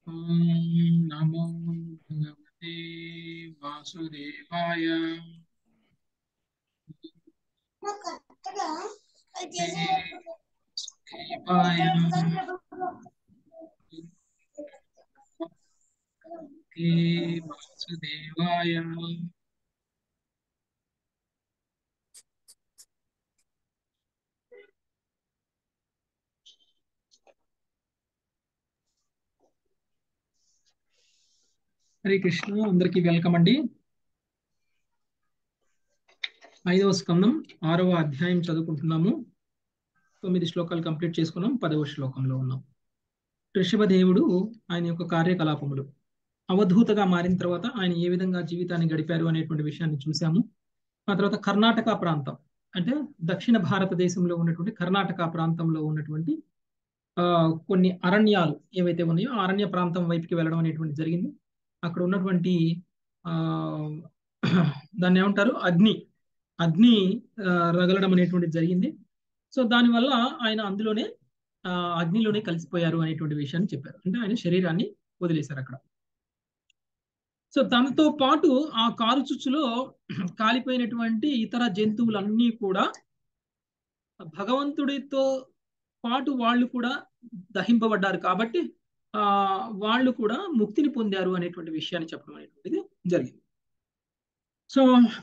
ॐ नमो भगवते वासुदेवाय देवाय भगवते वासुदेवाय హరే కృష్ణ అందరికీ వెల్కమ్ అండి ఐదవ స్కందం ఆరవ అధ్యాయం చదువుకుంటున్నాము తొమ్మిది శ్లోకాలు కంప్లీట్ చేసుకున్నాం పదవ శ్లోకంలో ఉన్నాం ఋషభదేవుడు ఆయన యొక్క కార్యకలాపములు అవధూతగా మారిన తర్వాత ఆయన ఏ విధంగా జీవితాన్ని గడిపారు అనేటువంటి విషయాన్ని చూసాము ఆ తర్వాత కర్ణాటక ప్రాంతం అంటే దక్షిణ భారతదేశంలో ఉన్నటువంటి కర్ణాటక ప్రాంతంలో ఉన్నటువంటి ఆ కొన్ని అరణ్యాలు ఏవైతే ఉన్నాయో ఆ అరణ్య ప్రాంతం వైపుకి వెళ్ళడం అనేటువంటి జరిగింది అక్కడ ఉన్నటువంటి ఆ దాన్ని ఏమంటారు అగ్ని అగ్ని రగలడం అనేటువంటిది జరిగింది సో దానివల్ల ఆయన అందులోనే ఆ అగ్నిలోనే కలిసిపోయారు అనేటువంటి విషయాన్ని చెప్పారు అంటే ఆయన శరీరాన్ని వదిలేశారు అక్కడ సో దానితో పాటు ఆ కారు చుచ్చులో కాలిపోయినటువంటి ఇతర జంతువులన్నీ కూడా భగవంతుడితో పాటు వాళ్ళు కూడా దహింపబడ్డారు కాబట్టి ఆ వాళ్ళు కూడా ముక్తిని పొందారు అనేటువంటి విషయాన్ని చెప్పడం అనేటువంటిది జరిగింది సో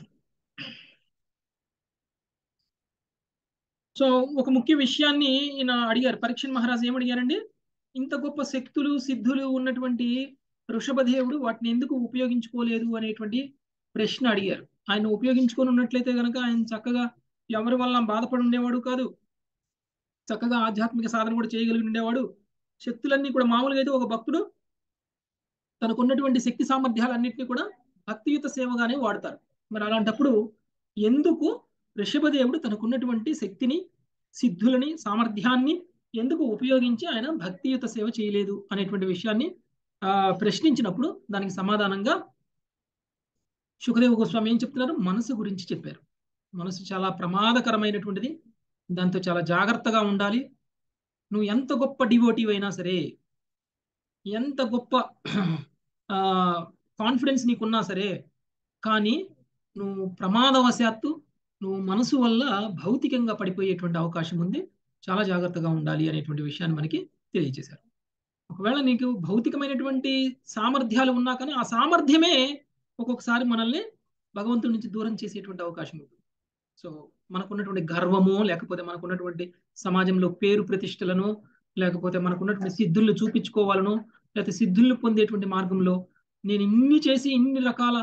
సో ఒక ముఖ్య విషయాన్ని ఈయన అడిగారు పరీక్షణ్ మహారాజ్ ఏమడిగారండి ఇంత గొప్ప శక్తులు సిద్ధులు ఉన్నటువంటి వృషభదేవుడు వాటిని ఎందుకు ఉపయోగించుకోలేదు అనేటువంటి ప్రశ్న అడిగారు ఆయన ఉపయోగించుకొని ఉన్నట్లయితే కనుక ఆయన చక్కగా ఎవరి వల్ల బాధపడి ఉండేవాడు కాదు చక్కగా ఆధ్యాత్మిక సాధన కూడా చేయగలిగి ఉండేవాడు శక్తులన్నీ కూడా మామూలుగా అయితే ఒక భక్తుడు తనకున్నటువంటి శక్తి సామర్థ్యాలన్నింటినీ కూడా భక్తియుత సేవగానే వాడతారు మరి అలాంటప్పుడు ఎందుకు ఋషభదేవుడు తనకున్నటువంటి శక్తిని సిద్ధులని సామర్థ్యాన్ని ఎందుకు ఉపయోగించి ఆయన భక్తియుత సేవ చేయలేదు అనేటువంటి విషయాన్ని ఆ ప్రశ్నించినప్పుడు దానికి సమాధానంగా సుఖదేవ గోస్వామి ఏం చెప్తున్నారు మనసు గురించి చెప్పారు మనసు చాలా ప్రమాదకరమైనటువంటిది దాంతో చాలా జాగ్రత్తగా ఉండాలి నువ్వు ఎంత గొప్ప డివోటివ్ అయినా సరే ఎంత గొప్ప కాన్ఫిడెన్స్ నీకున్నా సరే కానీ నువ్వు ప్రమాదవశాత్తు నువ్వు మనసు వల్ల భౌతికంగా పడిపోయేటువంటి అవకాశం ఉంది చాలా జాగ్రత్తగా ఉండాలి అనేటువంటి విషయాన్ని మనకి తెలియజేశారు ఒకవేళ నీకు భౌతికమైనటువంటి సామర్థ్యాలు ఉన్నా కానీ ఆ సామర్థ్యమే ఒక్కొక్కసారి మనల్ని భగవంతుడి నుంచి దూరం చేసేటువంటి అవకాశం ఉంటుంది సో మనకున్నటువంటి గర్వము లేకపోతే మనకున్నటువంటి సమాజంలో పేరు ప్రతిష్టలను లేకపోతే మనకున్నటువంటి సిద్ధుల్ని చూపించుకోవాలను లేకపోతే సిద్ధుల్ని పొందేటువంటి మార్గంలో నేను ఇన్ని చేసి ఇన్ని రకాల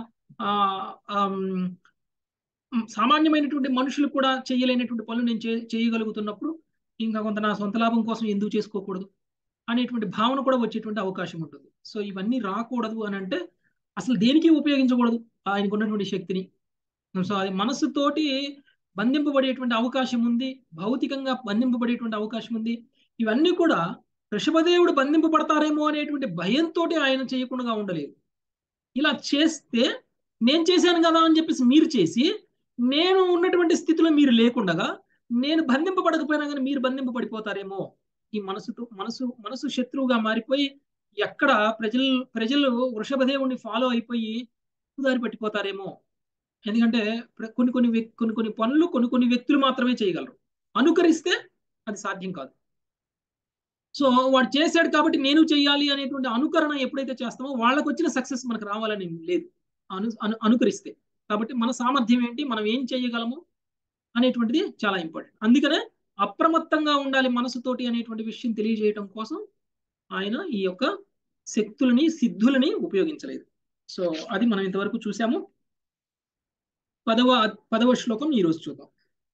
సామాన్యమైనటువంటి మనుషులు కూడా చేయలేనటువంటి పనులు నేను చేయగలుగుతున్నప్పుడు ఇంకా కొంత నా సొంత లాభం కోసం ఎందుకు చేసుకోకూడదు అనేటువంటి భావన కూడా వచ్చేటువంటి అవకాశం ఉంటుంది సో ఇవన్నీ రాకూడదు అని అంటే అసలు దేనికి ఉపయోగించకూడదు ఆయనకు ఉన్నటువంటి శక్తిని సో అది మనస్సుతోటి బంధింపబడేటువంటి అవకాశం ఉంది భౌతికంగా బంధింపబడేటువంటి అవకాశం ఉంది ఇవన్నీ కూడా వృషభదేవుడు బంధింపబడతారేమో అనేటువంటి భయంతో ఆయన చేయకుండా ఉండలేదు ఇలా చేస్తే నేను చేశాను కదా అని చెప్పేసి మీరు చేసి నేను ఉన్నటువంటి స్థితిలో మీరు లేకుండగా నేను బంధింపబడకపోయినా కానీ మీరు బంధింపబడిపోతారేమో ఈ మనసుతో మనసు మనసు శత్రువుగా మారిపోయి ఎక్కడ ప్రజలు ప్రజలు వృషభదేవుడిని ఫాలో అయిపోయి దారి పట్టిపోతారేమో ఎందుకంటే కొన్ని కొన్ని కొన్ని కొన్ని పనులు కొన్ని కొన్ని వ్యక్తులు మాత్రమే చేయగలరు అనుకరిస్తే అది సాధ్యం కాదు సో వాడు చేశాడు కాబట్టి నేను చెయ్యాలి అనేటువంటి అనుకరణ ఎప్పుడైతే చేస్తామో వాళ్ళకు వచ్చిన సక్సెస్ మనకు రావాలని లేదు అను అను అనుకరిస్తే కాబట్టి మన సామర్థ్యం ఏంటి మనం ఏం చేయగలము అనేటువంటిది చాలా ఇంపార్టెంట్ అందుకనే అప్రమత్తంగా ఉండాలి మనసుతోటి అనేటువంటి విషయం తెలియజేయడం కోసం ఆయన ఈ యొక్క శక్తులని సిద్ధులని ఉపయోగించలేదు సో అది మనం ఇంతవరకు చూసాము పదవ పదవ శ్లోకం ఈరోజు చూద్దాం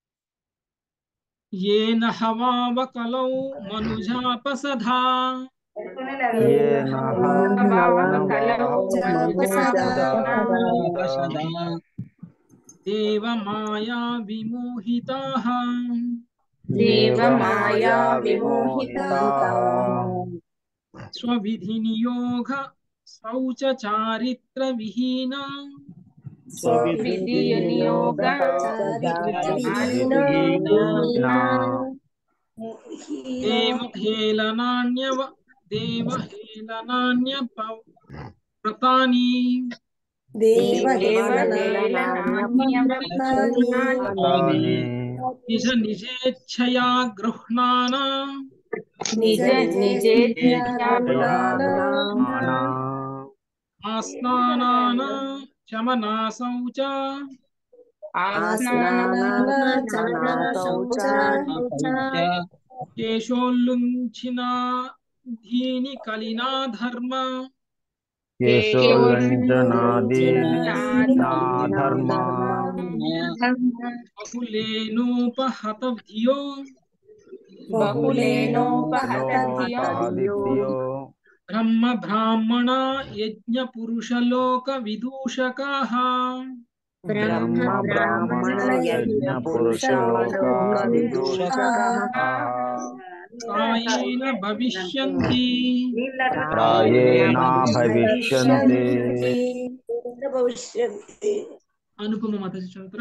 ఏన హవావకలౌ మనుజాపసధా దేవమాయా విమోహితాః దేవమాయా విమోహితాః స్వవిధి నియోగ శౌచ చారిత్ర విహీనా విధినియోగ హేళనాన్యవ దేవహేళనాన్య ప- వ్రతాని దేవహేళనాన్యవ్రతాని నిజ నిజేచ్ఛయా గృహ్ణాన నిజ నిజేచ్ఛయాగృహాణ ఆస్నానాన చమనాసౌ చ కేశోల్లుంచిన ధీని కలినా ధర్మ కేశోల్లంజనాది నా ధర్మ బహులేనోపహతవ్యో బహులేనోపహతవ్యో బ్రహ్మ బ్రాహ్మణ యజ్ఞ పురుషలోక విదూషకాః బ్రహ్మ బ్రాహ్మణ యజ్ఞ పురుషలోక విదూషకాః కాయేన భవిష్యంతి ప్రాయేణ భవిష్యంతి భవిష్యంతి అనుపమ మత చరిత్ర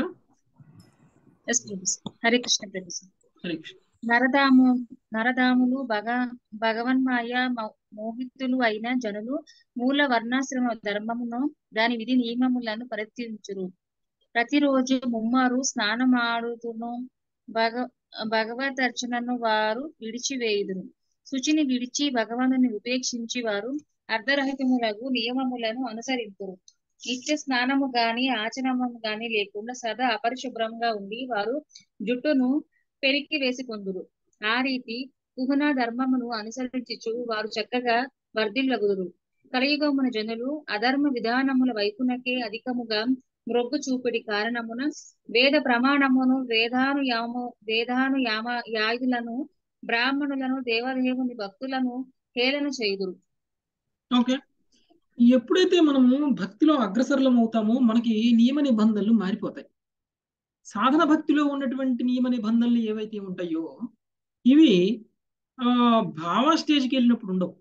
ఎస్ ప్రభుస్ హరే కృష్ణ ప్రభుస్ హరే కృష్ణ నరదాము నరదాములు భగ భగవన్మాయ మో- మోహితులు అయిన జనులు మూల వర్ణాశ్రమ ధర్మమును దాని విధి నియమములను పరిత్యించురు ప్రతిరోజు ముమ్మారు స్నానమాడుతును భగ భగవదర్చనను వారు విడిచివేయుదురు శుచిని విడిచి భగవానుని ఉపేక్షించి వారు అర్ధరహితములకు నియమములను అనుసరింతురు నిత్య స్నానము గాని ఆచరణము గాని లేకుండా సదా అపరిశుభ్రంగా ఉండి వారు జుట్టును పెరికి వేసుకొందురు ఆ రీతి కుహన ధర్మమును అనుసరించుచు వారు చక్కగా వర్ధిల్లగుదురు కలియుగమున జనులు అధర్మ విధానముల వైపునకే అధికముగా మ్రొగ్గు చూపిడి కారణమున వేద ప్రమాణమును వేదాను యాము వేదాను యామ యాయులను బ్రాహ్మణులను దేవదేవుని భక్తులను హేళన చేయుదురు ఓకే ఎప్పుడైతే మనము భక్తిలో అగ్రసరలం అవుతామో మనకి నియమ నిబంధనలు మారిపోతాయి సాధన భక్తిలో ఉన్నటువంటి నియమ నిబంధనలు ఏవైతే ఉంటాయో ఇవి ఆ భావ స్టేజ్కి వెళ్ళినప్పుడు ఉండవు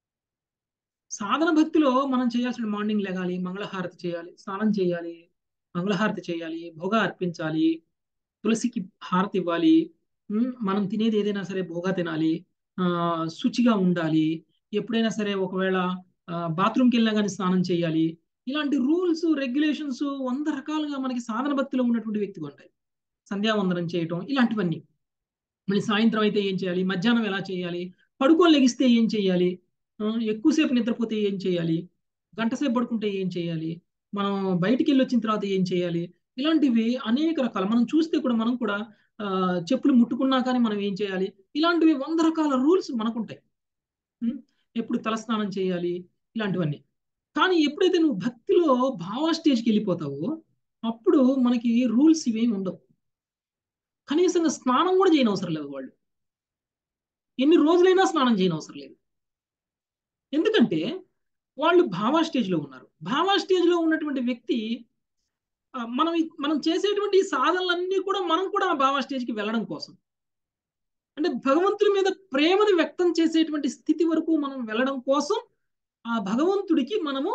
సాధన భక్తిలో మనం చేయాల్సిన మార్నింగ్ లెగాలి మంగళహారతి చేయాలి స్నానం చేయాలి మంగళహారతి చేయాలి భోగ అర్పించాలి తులసికి హారతి ఇవ్వాలి ఉమ్, మనం తినేది ఏదైనా సరే భోగా తినాలి ఆ శుచిగా ఉండాలి ఎప్పుడైనా సరే ఒకవేళ బాత్రూమ్కి వెళ్ళినా కానీ స్నానం చేయాలి ఇలాంటి రూల్స్ రెగ్యులేషన్స్ వంద రకాలుగా మనకి సాధన భక్తిలో ఉన్నటువంటి వ్యక్తిగా ఉంటాయి సంధ్యావందనం చేయటం ఇలాంటివన్నీ మళ్ళీ సాయంత్రం అయితే ఏం చేయాలి మధ్యాహ్నం ఎలా చేయాలి పడుకొని లెగిస్తే ఏం చేయాలి ఆ, ఎక్కువసేపు నిద్రపోతే ఏం చేయాలి గంట సేపు పడుకుంటే ఏం చేయాలి మనం బయటికి వెళ్ళి వచ్చిన తర్వాత ఏం చేయాలి ఇలాంటివి అనేక రకాలు మనం చూస్తే కూడా మనం కూడా ఆ, చెప్పులు ముట్టుకున్నా కానీ మనం ఏం చేయాలి ఇలాంటివి వంద రకాల రూల్స్ మనకుంటాయి ఉం? ఎప్పుడు తలస్నానం చేయాలి ఇలాంటివన్నీ కానీ ఎప్పుడైతే నువ్వు భక్తిలో భావ స్టేజ్కి వెళ్ళిపోతావో అప్పుడు మనకి రూల్స్ ఇవేమి ఉండవు కనీసంగా స్నానం కూడా చేయని అవసరం లేదు వాళ్ళు ఎన్ని రోజులైనా స్నానం చేయని అవసరం లేదు ఎందుకంటే వాళ్ళు భావా స్టేజ్లో ఉన్నారు భావా స్టేజ్లో ఉన్నటువంటి వ్యక్తి ఆ, మనం ఈ- మనం చేసేటువంటి ఈ సాధనలన్నీ కూడా మనం కూడా ఆ భావా స్టేజ్కి వెళ్ళడం కోసం అంటే భగవంతుడి మీద ప్రేమను వ్యక్తం చేసేటువంటి స్థితి వరకు మనం వెళ్ళడం కోసం ఆ భగవంతుడికి మనము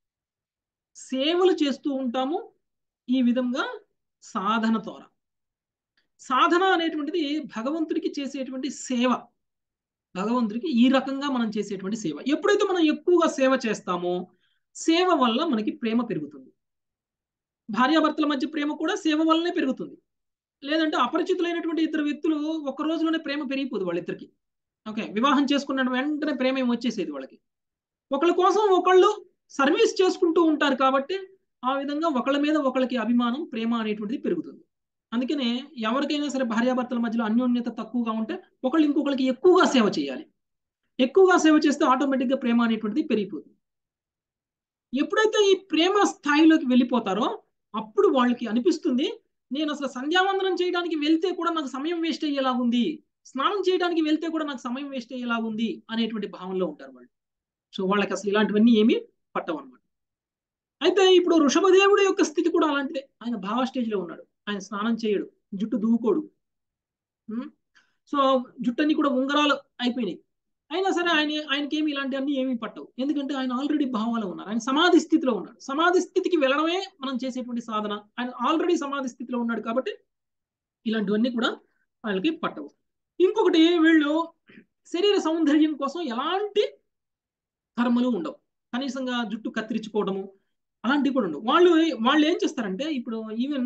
సేవలు చేస్తూ ఉంటాము ఈ విధంగా సాధన ద్వారా సాధన అనేటువంటిది భగవంతుడికి చేసేటువంటి సేవ భగవంతుడికి ఈ రకంగా మనం చేసేటువంటి సేవ ఎప్పుడైతే మనం ఎక్కువగా సేవ చేస్తామో సేవ వల్ల మనకి ప్రేమ పెరుగుతుంది భార్యాభర్తల మధ్య ప్రేమ కూడా సేవ వల్లనే పెరుగుతుంది లేదంటే అపరిచితులైనటువంటి ఇద్దరు వ్యక్తులు ఒక రోజులోనే ప్రేమ పెరిగిపోదు వాళ్ళిద్దరికి ఓకే వివాహం చేసుకున్న వెంటనే ప్రేమ ఏమి వచ్చేసేది వాళ్ళకి ఒకళ్ళ కోసం ఒకళ్ళు సర్వీస్ చేసుకుంటూ ఉంటారు కాబట్టి ఆ విధంగా ఒకళ్ళ మీద ఒకళ్ళకి అభిమానం ప్రేమ అనేటువంటిది పెరుగుతుంది అందుకనే ఎవరికైనా సరే భార్యాభర్తల మధ్యలో అన్యోన్యత తక్కువగా ఉంటే ఒకళ్ళు ఇంకొకరికి ఎక్కువగా సేవ చేయాలి ఎక్కువగా సేవ చేస్తే ఆటోమేటిక్గా ప్రేమ అనేటువంటిది పెరిగిపోతుంది ఎప్పుడైతే ఈ ప్రేమ స్థాయిలోకి వెళ్ళిపోతారో అప్పుడు వాళ్ళకి అనిపిస్తుంది నేను అసలు సంధ్యావందనం చేయడానికి వెళ్తే కూడా నాకు సమయం వేస్ట్ అయ్యేలా ఉంది స్నానం చేయడానికి వెళ్తే కూడా నాకు సమయం వేస్ట్ అయ్యేలా ఉంది అనేటువంటి భావనలో ఉంటారు వాళ్ళు సో వాళ్ళకి అసలు ఇలాంటివన్నీ ఏమీ పట్టవు అనమాట అయితే ఇప్పుడు వృషభదేవుడి యొక్క స్థితి కూడా అలాంటిదే ఆయన భావ స్టేజ్లో ఉన్నాడు ఆయన స్నానం చేయడు జుట్టు దువ్వుకోడు ఉం? సో జుట్టన్ని కూడా ఉంగరాలు అయిపోయినాయి అయినా సరే ఆయన ఆయనకి ఏమి ఇలాంటి అన్ని ఏమీ పట్టవు ఎందుకంటే ఆయన ఆల్రెడీ భావంలో ఉన్నారు ఆయన సమాధి స్థితిలో ఉన్నాడు సమాధి స్థితికి వెళ్ళడమే మనం చేసేటువంటి సాధన ఆయన ఆల్రెడీ సమాధి స్థితిలో ఉన్నాడు కాబట్టి ఇలాంటివన్నీ కూడా వాళ్ళకి పట్టవు ఇంకొకటి వీళ్ళు శరీర సౌందర్యం కోసం ఎలాంటి కర్మలు ఉండవు కనీసంగా జుట్టు కత్తిరించుకోవడము అలాంటివి కూడా ఉండవు వాళ్ళు వాళ్ళు ఏం చేస్తారంటే ఇప్పుడు ఈవెన్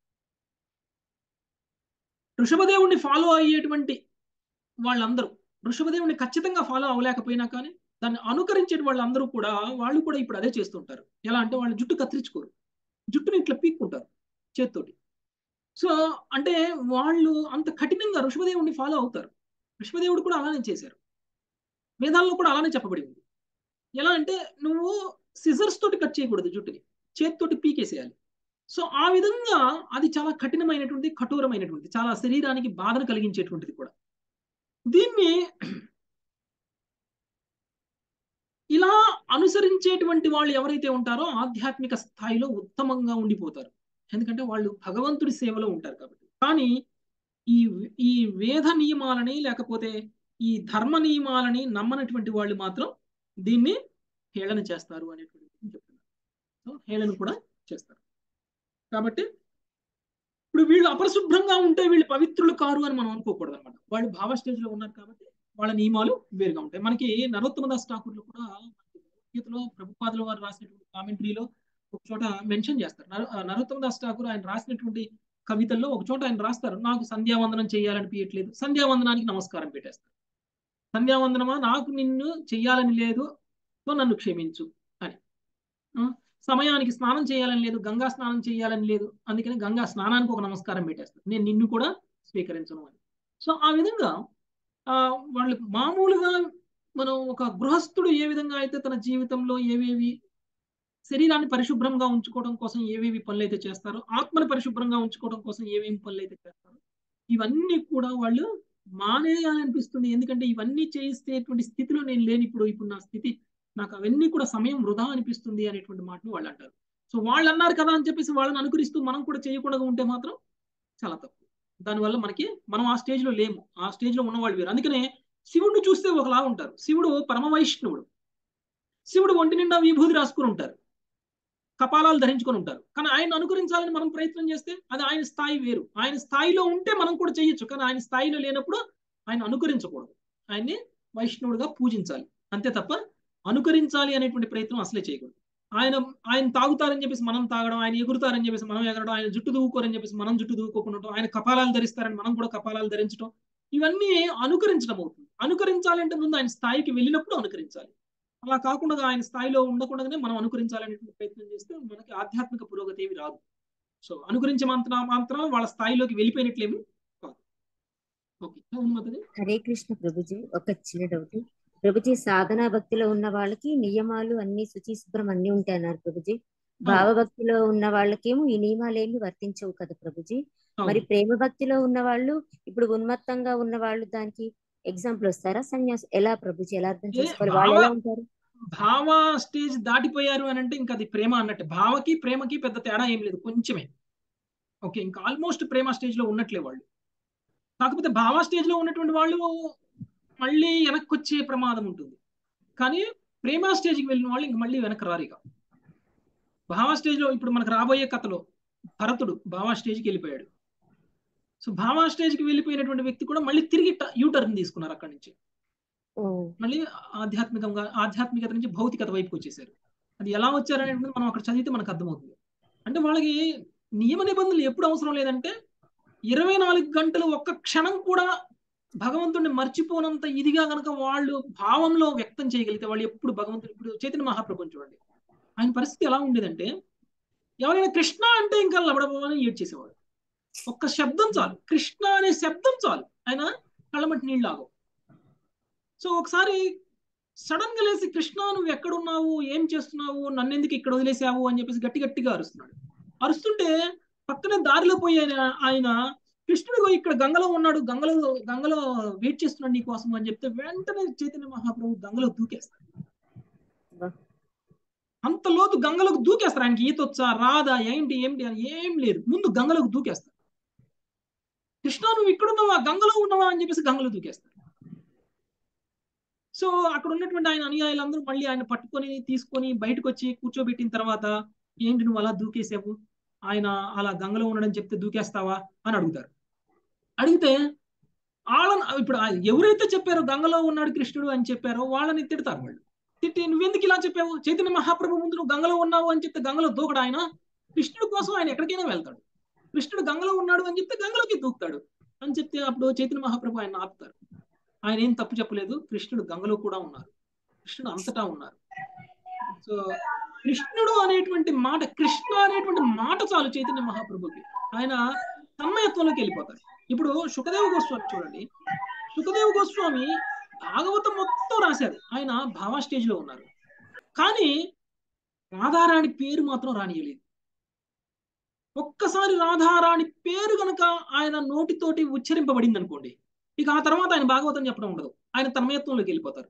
ఋషభదేవుణ్ణి ఫాలో అయ్యేటువంటి వాళ్ళందరూ ఋషభదేవుని ఖచ్చితంగా ఫాలో అవ్వలేకపోయినా కానీ దాన్ని అనుకరించే వాళ్ళందరూ కూడా వాళ్ళు కూడా ఇప్పుడు అదే చేస్తుంటారు ఎలా అంటే వాళ్ళు జుట్టు కత్తిరించుకోరు జుట్టుని ఇట్లా పీక్కుంటారు చేత్తోటి సో అంటే వాళ్ళు అంత కఠినంగా ఋషభదేవుడిని ఫాలో అవుతారు ఋషభదేవుడు కూడా అలానే చేశారు వేదాల్లో కూడా అలానే చెప్పబడి ఉంది ఎలా అంటే నువ్వు సిజర్స్ తోటి కట్ చేయకూడదు జుట్టుని చేతితోటి పీకేసేయాలి సో ఆ విధంగా అది చాలా కఠినమైనటువంటి కఠోరమైనటువంటి చాలా శరీరానికి బాధను కలిగించేటువంటిది కూడా దీన్ని ఇలా అనుసరించేటువంటి వాళ్ళు ఎవరైతే ఉంటారో ఆధ్యాత్మిక స్థాయిలో ఉత్తమంగా ఉండిపోతారు ఎందుకంటే వాళ్ళు భగవంతుడి సేవలో ఉంటారు కాబట్టి కానీ ఈ ఈ వేద నియమాలని లేకపోతే ఈ ధర్మ నియమాలని నమ్మనటువంటి వాళ్ళు మాత్రం దీన్ని హేళన చేస్తారు అనేటువంటి చెప్తున్నారు సో హేళన కూడా చేస్తారు కాబట్టి ఇప్పుడు వీళ్ళు అపరిశుభ్రంగా ఉంటే వీళ్ళు పవిత్రులు కారు అని మనం అనుకోకూడదు అనమాట వాళ్ళు భావ స్టేజ్ లో ఉన్నారు కాబట్టి వాళ్ళ నియమాలు వేరుగా ఉంటాయి మనకి నరోత్తమదాస్ ఠాకూర్లు కూడా భగవద్గీతలో ప్రభుపాదుల వారు రాసినటువంటి కామెంటరీలో ఒక చోట మెన్షన్ చేస్తారు నరోత్తమదాస్ ఠాకూర్ ఆయన రాసినటువంటి కవితల్లో ఒక చోట ఆయన రాస్తారు నాకు సంధ్యావందనం చేయాలనిపించట్లేదు సంధ్యావందనానికి నమస్కారం పెట్టేస్తారు సంధ్యావందనమా నాకు నిన్ను చెయ్యాలని లేదు సో నన్ను క్షమించు అని సమయానికి స్నానం చేయాలని లేదు గంగా స్నానం చేయాలని లేదు అందుకని గంగా స్నానానికి ఒక నమస్కారం పెట్టేస్తారు నేను నిన్ను కూడా స్వీకరించను అని సో ఆ విధంగా ఆ వాళ్ళు మామూలుగా మనం ఒక గృహస్థుడు ఏ విధంగా అయితే తన జీవితంలో ఏవేవి శరీరాన్ని పరిశుభ్రంగా ఉంచుకోవడం కోసం ఏవేవి పనులు అయితే చేస్తారో ఆత్మను పరిశుభ్రంగా ఉంచుకోవడం కోసం ఏవేమి పనులు అయితే చేస్తారో ఇవన్నీ కూడా వాళ్ళు మానేయాలనిపిస్తుంది ఎందుకంటే ఇవన్నీ చేసేటువంటి స్థితిలో నేను లేని ఇప్పుడు ఇప్పుడు నా స్థితి నాకు అవన్నీ కూడా సమయం వృధా అనిపిస్తుంది అనేటువంటి మాటను వాళ్ళు అంటారు సో వాళ్ళు అన్నారు కదా అని చెప్పేసి వాళ్ళని అనుకరిస్తూ మనం కూడా చేయకుండా ఉంటే మాత్రం చాలా తప్పు దానివల్ల మనకి మనం ఆ స్టేజ్ లో లేము ఆ స్టేజ్ లో ఉన్నవాళ్ళు వేరు అందుకనే శివుడిని చూస్తే ఒకలా ఉంటారు శివుడు పరమ వైష్ణవుడు శివుడు ఒంటి నిండా విభూతి రాసుకుని ఉంటారు కపాలాలు ధరించుకొని ఉంటారు కానీ ఆయన అనుకరించాలని మనం ప్రయత్నం చేస్తే అది ఆయన స్థాయి వేరు ఆయన స్థాయిలో ఉంటే మనం కూడా చేయొచ్చు కానీ ఆయన స్థాయిలో లేనప్పుడు ఆయన అనుకరించకూడదు ఆయన్ని వైష్ణవుడిగా పూజించాలి అంతే తప్ప అనుకరించాలి అనేటువంటి ప్రయత్నం అసలే చేయకూడదు ఆయన ఆయన తాగుతారని చెప్పేసి మనం తాగడం ఆయన ఎగురుతారని చెప్పేసి మనం ఎగరడం ఆయన జుట్టు దూకోరని చెప్పేసి మనం జుట్టు దూకోకుండా ఆయన కపాలాలు ధరిస్తారని మనం కూడా కపాలాలు ధరించడం ఇవన్నీ అనుకరించడం అవుతుంది అనుకరించాలంటే ముందు ఆయన స్థాయికి వెళ్ళినప్పుడు అనుకరించాలి అలా కాకుండా ఆయన స్థాయిలో ఉండకుండానే మనం అనుకరించాలనేటువంటి ప్రయత్నం చేస్తే మనకి ఆధ్యాత్మిక పురోగతి ఏమి రాదు సో అనుకరించే మాత్రం మాత్రం వాళ్ళ స్థాయిలోకి వెళ్ళిపోయినట్లేమి కాదు ఓకే హరే కృష్ణ ప్రభుజీ ఒక చిన్న డౌట్ ప్రభుజీ సాధనా భక్తిలో ఉన్న వాళ్ళకి నియమాలు అన్ని శుచి శుభ్రం అన్ని ఉంటాయి అన్నారు ప్రభుజీ భావభక్తిలో ఉన్న వాళ్ళకేమో ఈ నియమాలు ఏమి వర్తించవు కదా ప్రభుజీ మరి ప్రేమ భక్తిలో ఉన్న వాళ్ళు ఇప్పుడు ఉన్మత్తంగా ఉన్న వాళ్ళు దానికి ఎగ్జాంపుల్ వస్తారా సన్యాసం ఎలా ప్రభుజీ ఎలా అర్థం చేసుకోవాలి వాళ్ళు ఎలా ఉంటారు భావ స్టేజ్ దాటిపోయారు అని అంటే ఇంకా అది ప్రేమ అన్నట్టు భావకి ప్రేమకి పెద్ద తేడా ఏం లేదు కొంచెమే ఓకే ఇంకా ఆల్మోస్ట్ ప్రేమ స్టేజ్ లో ఉన్నట్లే వాళ్ళు కాకపోతే భావ స్టేజ్ లో ఉన్నటువంటి వాళ్ళు మళ్ళీ వెనక్కి వచ్చే ప్రమాదం ఉంటుంది కానీ ప్రేమ స్టేజ్కి వెళ్ళిన వాళ్ళు ఇంక మళ్ళీ వెనక్కి రారు ఇక భావ స్టేజ్ లో ఇప్పుడు మనకు రాబోయే కథలో భరతుడు భావ స్టేజ్కి వెళ్ళిపోయాడు సో భావ స్టేజ్కి వెళ్ళిపోయినటువంటి వ్యక్తి కూడా మళ్ళీ తిరిగి యూటర్న్ తీసుకున్నారు అక్కడి నుంచి మళ్ళీ ఆధ్యాత్మికంగా ఆధ్యాత్మికత నుంచి భౌతికత వైపుకి వచ్చేసారు అది ఎలా వచ్చారనేది మనం అక్కడ చదివితే మనకు అర్థమవుతుంది అంటే వాళ్ళకి నియమ నిబంధనలు ఎప్పుడు అవసరం లేదంటే ఇరవై నాలుగు గంటలు ఒక్క క్షణం కూడా భగవంతుడిని మర్చిపోనంత ఇదిగా కనుక వాళ్ళు భావంలో వ్యక్తం చేయగలిగితే వాళ్ళు ఎప్పుడు భగవంతుడు ఇప్పుడు చైతన్య మహాప్రభు చూడండి ఆయన పరిస్థితి ఎలా ఉండేదంటే ఎవరైనా కృష్ణ అంటే ఇంకా లబడబోని ఏడ్చేసేవాడు ఒక్క శబ్దం చాలు కృష్ణ అనే శబ్దం చాలు ఆయన కళ్ళమట్టి నీళ్ళు ఆగవు సో ఒకసారి సడన్ గా లేసి కృష్ణ నువ్వు ఎక్కడున్నావు ఏం చేస్తున్నావు నన్ను ఎందుకు ఇక్కడ వదిలేసావు అని చెప్పేసి గట్టి గట్టిగా అరుస్తున్నాడు అరుస్తుంటే పక్కనే దారిలో పోయి ఆయన ఆయన కృష్ణుడు ఇక్కడ గంగలో ఉన్నాడు గంగలో గంగలో వెయిట్ చేస్తున్నాడు నీ కోసం అని చెప్తే వెంటనే చైతన్య మహాప్రభు గంగలో దూకేస్తాడు అంత లోతు గంగలోకి దూకేస్తారు ఆయనకి ఈత వచ్చా రాదా ఏంటి ఏంటి అని ఏం లేదు ముందు గంగలోకి దూకేస్తారు కృష్ణ నువ్వు ఇక్కడ ఉన్నావా గంగలో ఉన్నావా అని చెప్పేసి గంగలో దూకేస్తారు సో అక్కడ ఉన్నటువంటి ఆయన అనుయాయులందరూ మళ్ళీ ఆయన పట్టుకొని తీసుకొని బయటకు వచ్చి కూర్చోబెట్టిన తర్వాత ఏంటి నువ్వు అలా దూకేసావు ఆయన అలా గంగలో ఉండడం చెప్తే దూకేస్తావా అని అడుగుతారు అడిగితే వాళ్ళని ఇప్పుడు ఆ ఎవరైతే చెప్పారో గంగలో ఉన్నాడు కృష్ణుడు అని చెప్పారో వాళ్ళని తిడతారు వాళ్ళు తిట్టి నువ్వెందుకు ఇలా చెప్పావు చైతన్య మహాప్రభు ముందు నువ్వు గంగలో ఉన్నావు అని చెప్తే గంగలో దూకడు ఆయన కృష్ణుడు కోసం ఆయన ఎక్కడికైనా వెళ్తాడు కృష్ణుడు గంగలో ఉన్నాడు అని చెప్తే గంగలోకి దూకుతాడు అని చెప్తే అప్పుడు చైతన్య మహాప్రభు ఆయన ఆపుతారు ఆయన ఏం తప్పు చెప్పలేదు కృష్ణుడు గంగలో కూడా ఉన్నారు కృష్ణుడు అంతటా ఉన్నారు సో కృష్ణుడు అనేటువంటి మాట కృష్ణ అనేటువంటి మాట చాలు చైతన్య మహాప్రభుకి ఆయన తన్మయత్వంలోకి వెళ్ళిపోతారు ఇప్పుడు సుఖదేవ గోస్వామి చూడండి సుఖదేవ గోస్వామి భాగవతం మొత్తం రాశారు ఆయన భావ స్టేజ్ లో ఉన్నారు కానీ రాధారాణి పేరు మాత్రం రానియలేదు ఒక్కసారి రాధారాణి పేరు గనక ఆయన నోటితోటి ఉచ్చరింపబడింది అనుకోండి ఇక ఆ తర్వాత ఆయన భాగవతం చెప్పడం ఉండదు ఆయన తన్మయత్వంలోకి వెళ్ళిపోతారు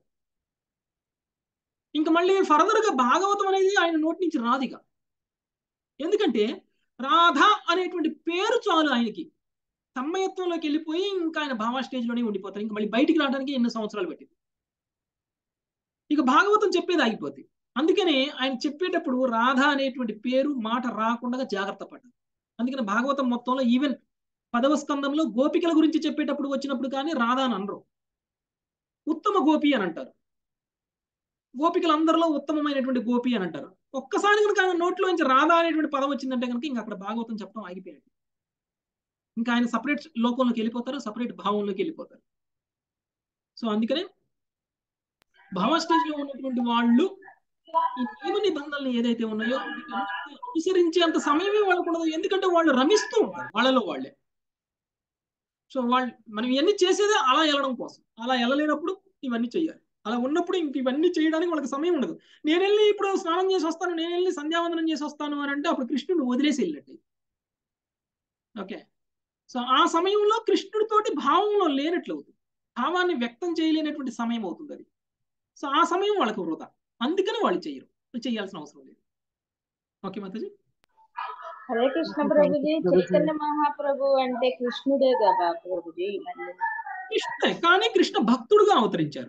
ఇంకా మళ్ళీ ఫర్దర్ గా భాగవతం అనేది ఆయన నోటి నుంచి రాదు ఇక ఎందుకంటే రాధ అనేటువంటి పేరు చాలు ఆయనకి తన్మయత్వంలోకి వెళ్ళిపోయి ఇంకా ఆయన భావ స్టేజ్ లోనే ఉండిపోతారు ఇంకా మళ్ళీ బయటికి రావడానికి ఎన్నో సంవత్సరాలు పట్టింది ఇక భాగవతం చెప్పేది ఆగిపోద్ది అందుకని ఆయన చెప్పేటప్పుడు రాధ అనేటువంటి పేరు మాట రాకుండా జాగ్రత్త పడ్డారు అందుకని భాగవతం మొత్తంలో ఈవెన్ పదవ స్కందంలో గోపికల గురించి చెప్పేటప్పుడు వచ్చినప్పుడు కానీ రాధ అని అనరు ఉత్తమ గోపి అని అంటారు గోపికలందరిలో ఉత్తమమైనటువంటి గోపి అని అంటారు ఒక్కసారి కనుక ఆయన నోట్లోంచి రాధా అనేటువంటి పదం వచ్చిందంటే కనుక ఇంకా అక్కడ భాగవతం చెప్పడం ఆగిపోయాడు ఇంకా ఆయన సపరేట్ లోకంలోకి వెళ్ళిపోతారు సపరేట్ భావంలోకి వెళ్ళిపోతారు సో అందుకనే భావ స్టేజ్ లో ఉన్నటువంటి వాళ్ళు ఈ నియమ నిబంధనలు ఏదైతే ఉన్నాయో అనుసరించేంత సమయమే వాళ్ళకు ఉండదు ఎందుకంటే వాళ్ళు రమిస్తూ ఉంటారు వాళ్ళలో వాళ్ళే సో వాళ్ళు మనం ఇవన్నీ చేసేదే అలా వెళ్ళడం కోసం అలా వెళ్ళలేనప్పుడు ఇవన్నీ చేయాలి అలా ఉన్నప్పుడు ఇంక ఇవన్నీ చేయడానికి వాళ్ళకి సమయం ఉండదు నేను వెళ్ళి ఇప్పుడు స్నానం చేసి వస్తాను నేను వెళ్ళి సంధ్యావందనం చేసి వస్తాను అని అంటే అప్పుడు కృష్ణుడు వదిలేసి వెళ్ళినట్టు ఓకే సో ఆ సమయంలో కృష్ణుడితోటి భావంలో లేనట్లు అవుతుంది భావాన్ని వ్యక్తం చేయలేనటువంటి సమయం అవుతుంది అది సో ఆ సమయం వాళ్ళకి వృధా అందుకని వాళ్ళు చెయ్యరు చేయాల్సిన అవసరం లేదు ఓకే మాతాజీ హరే కృష్ణ ప్రభుజీ చైతన్య మహాప్రభు అంటే కృష్ణుడే కదా ప్రభుజీ మళ్ళీ కృష్ణే కానీ కృష్ణ భక్తుడుగా అవతరించారు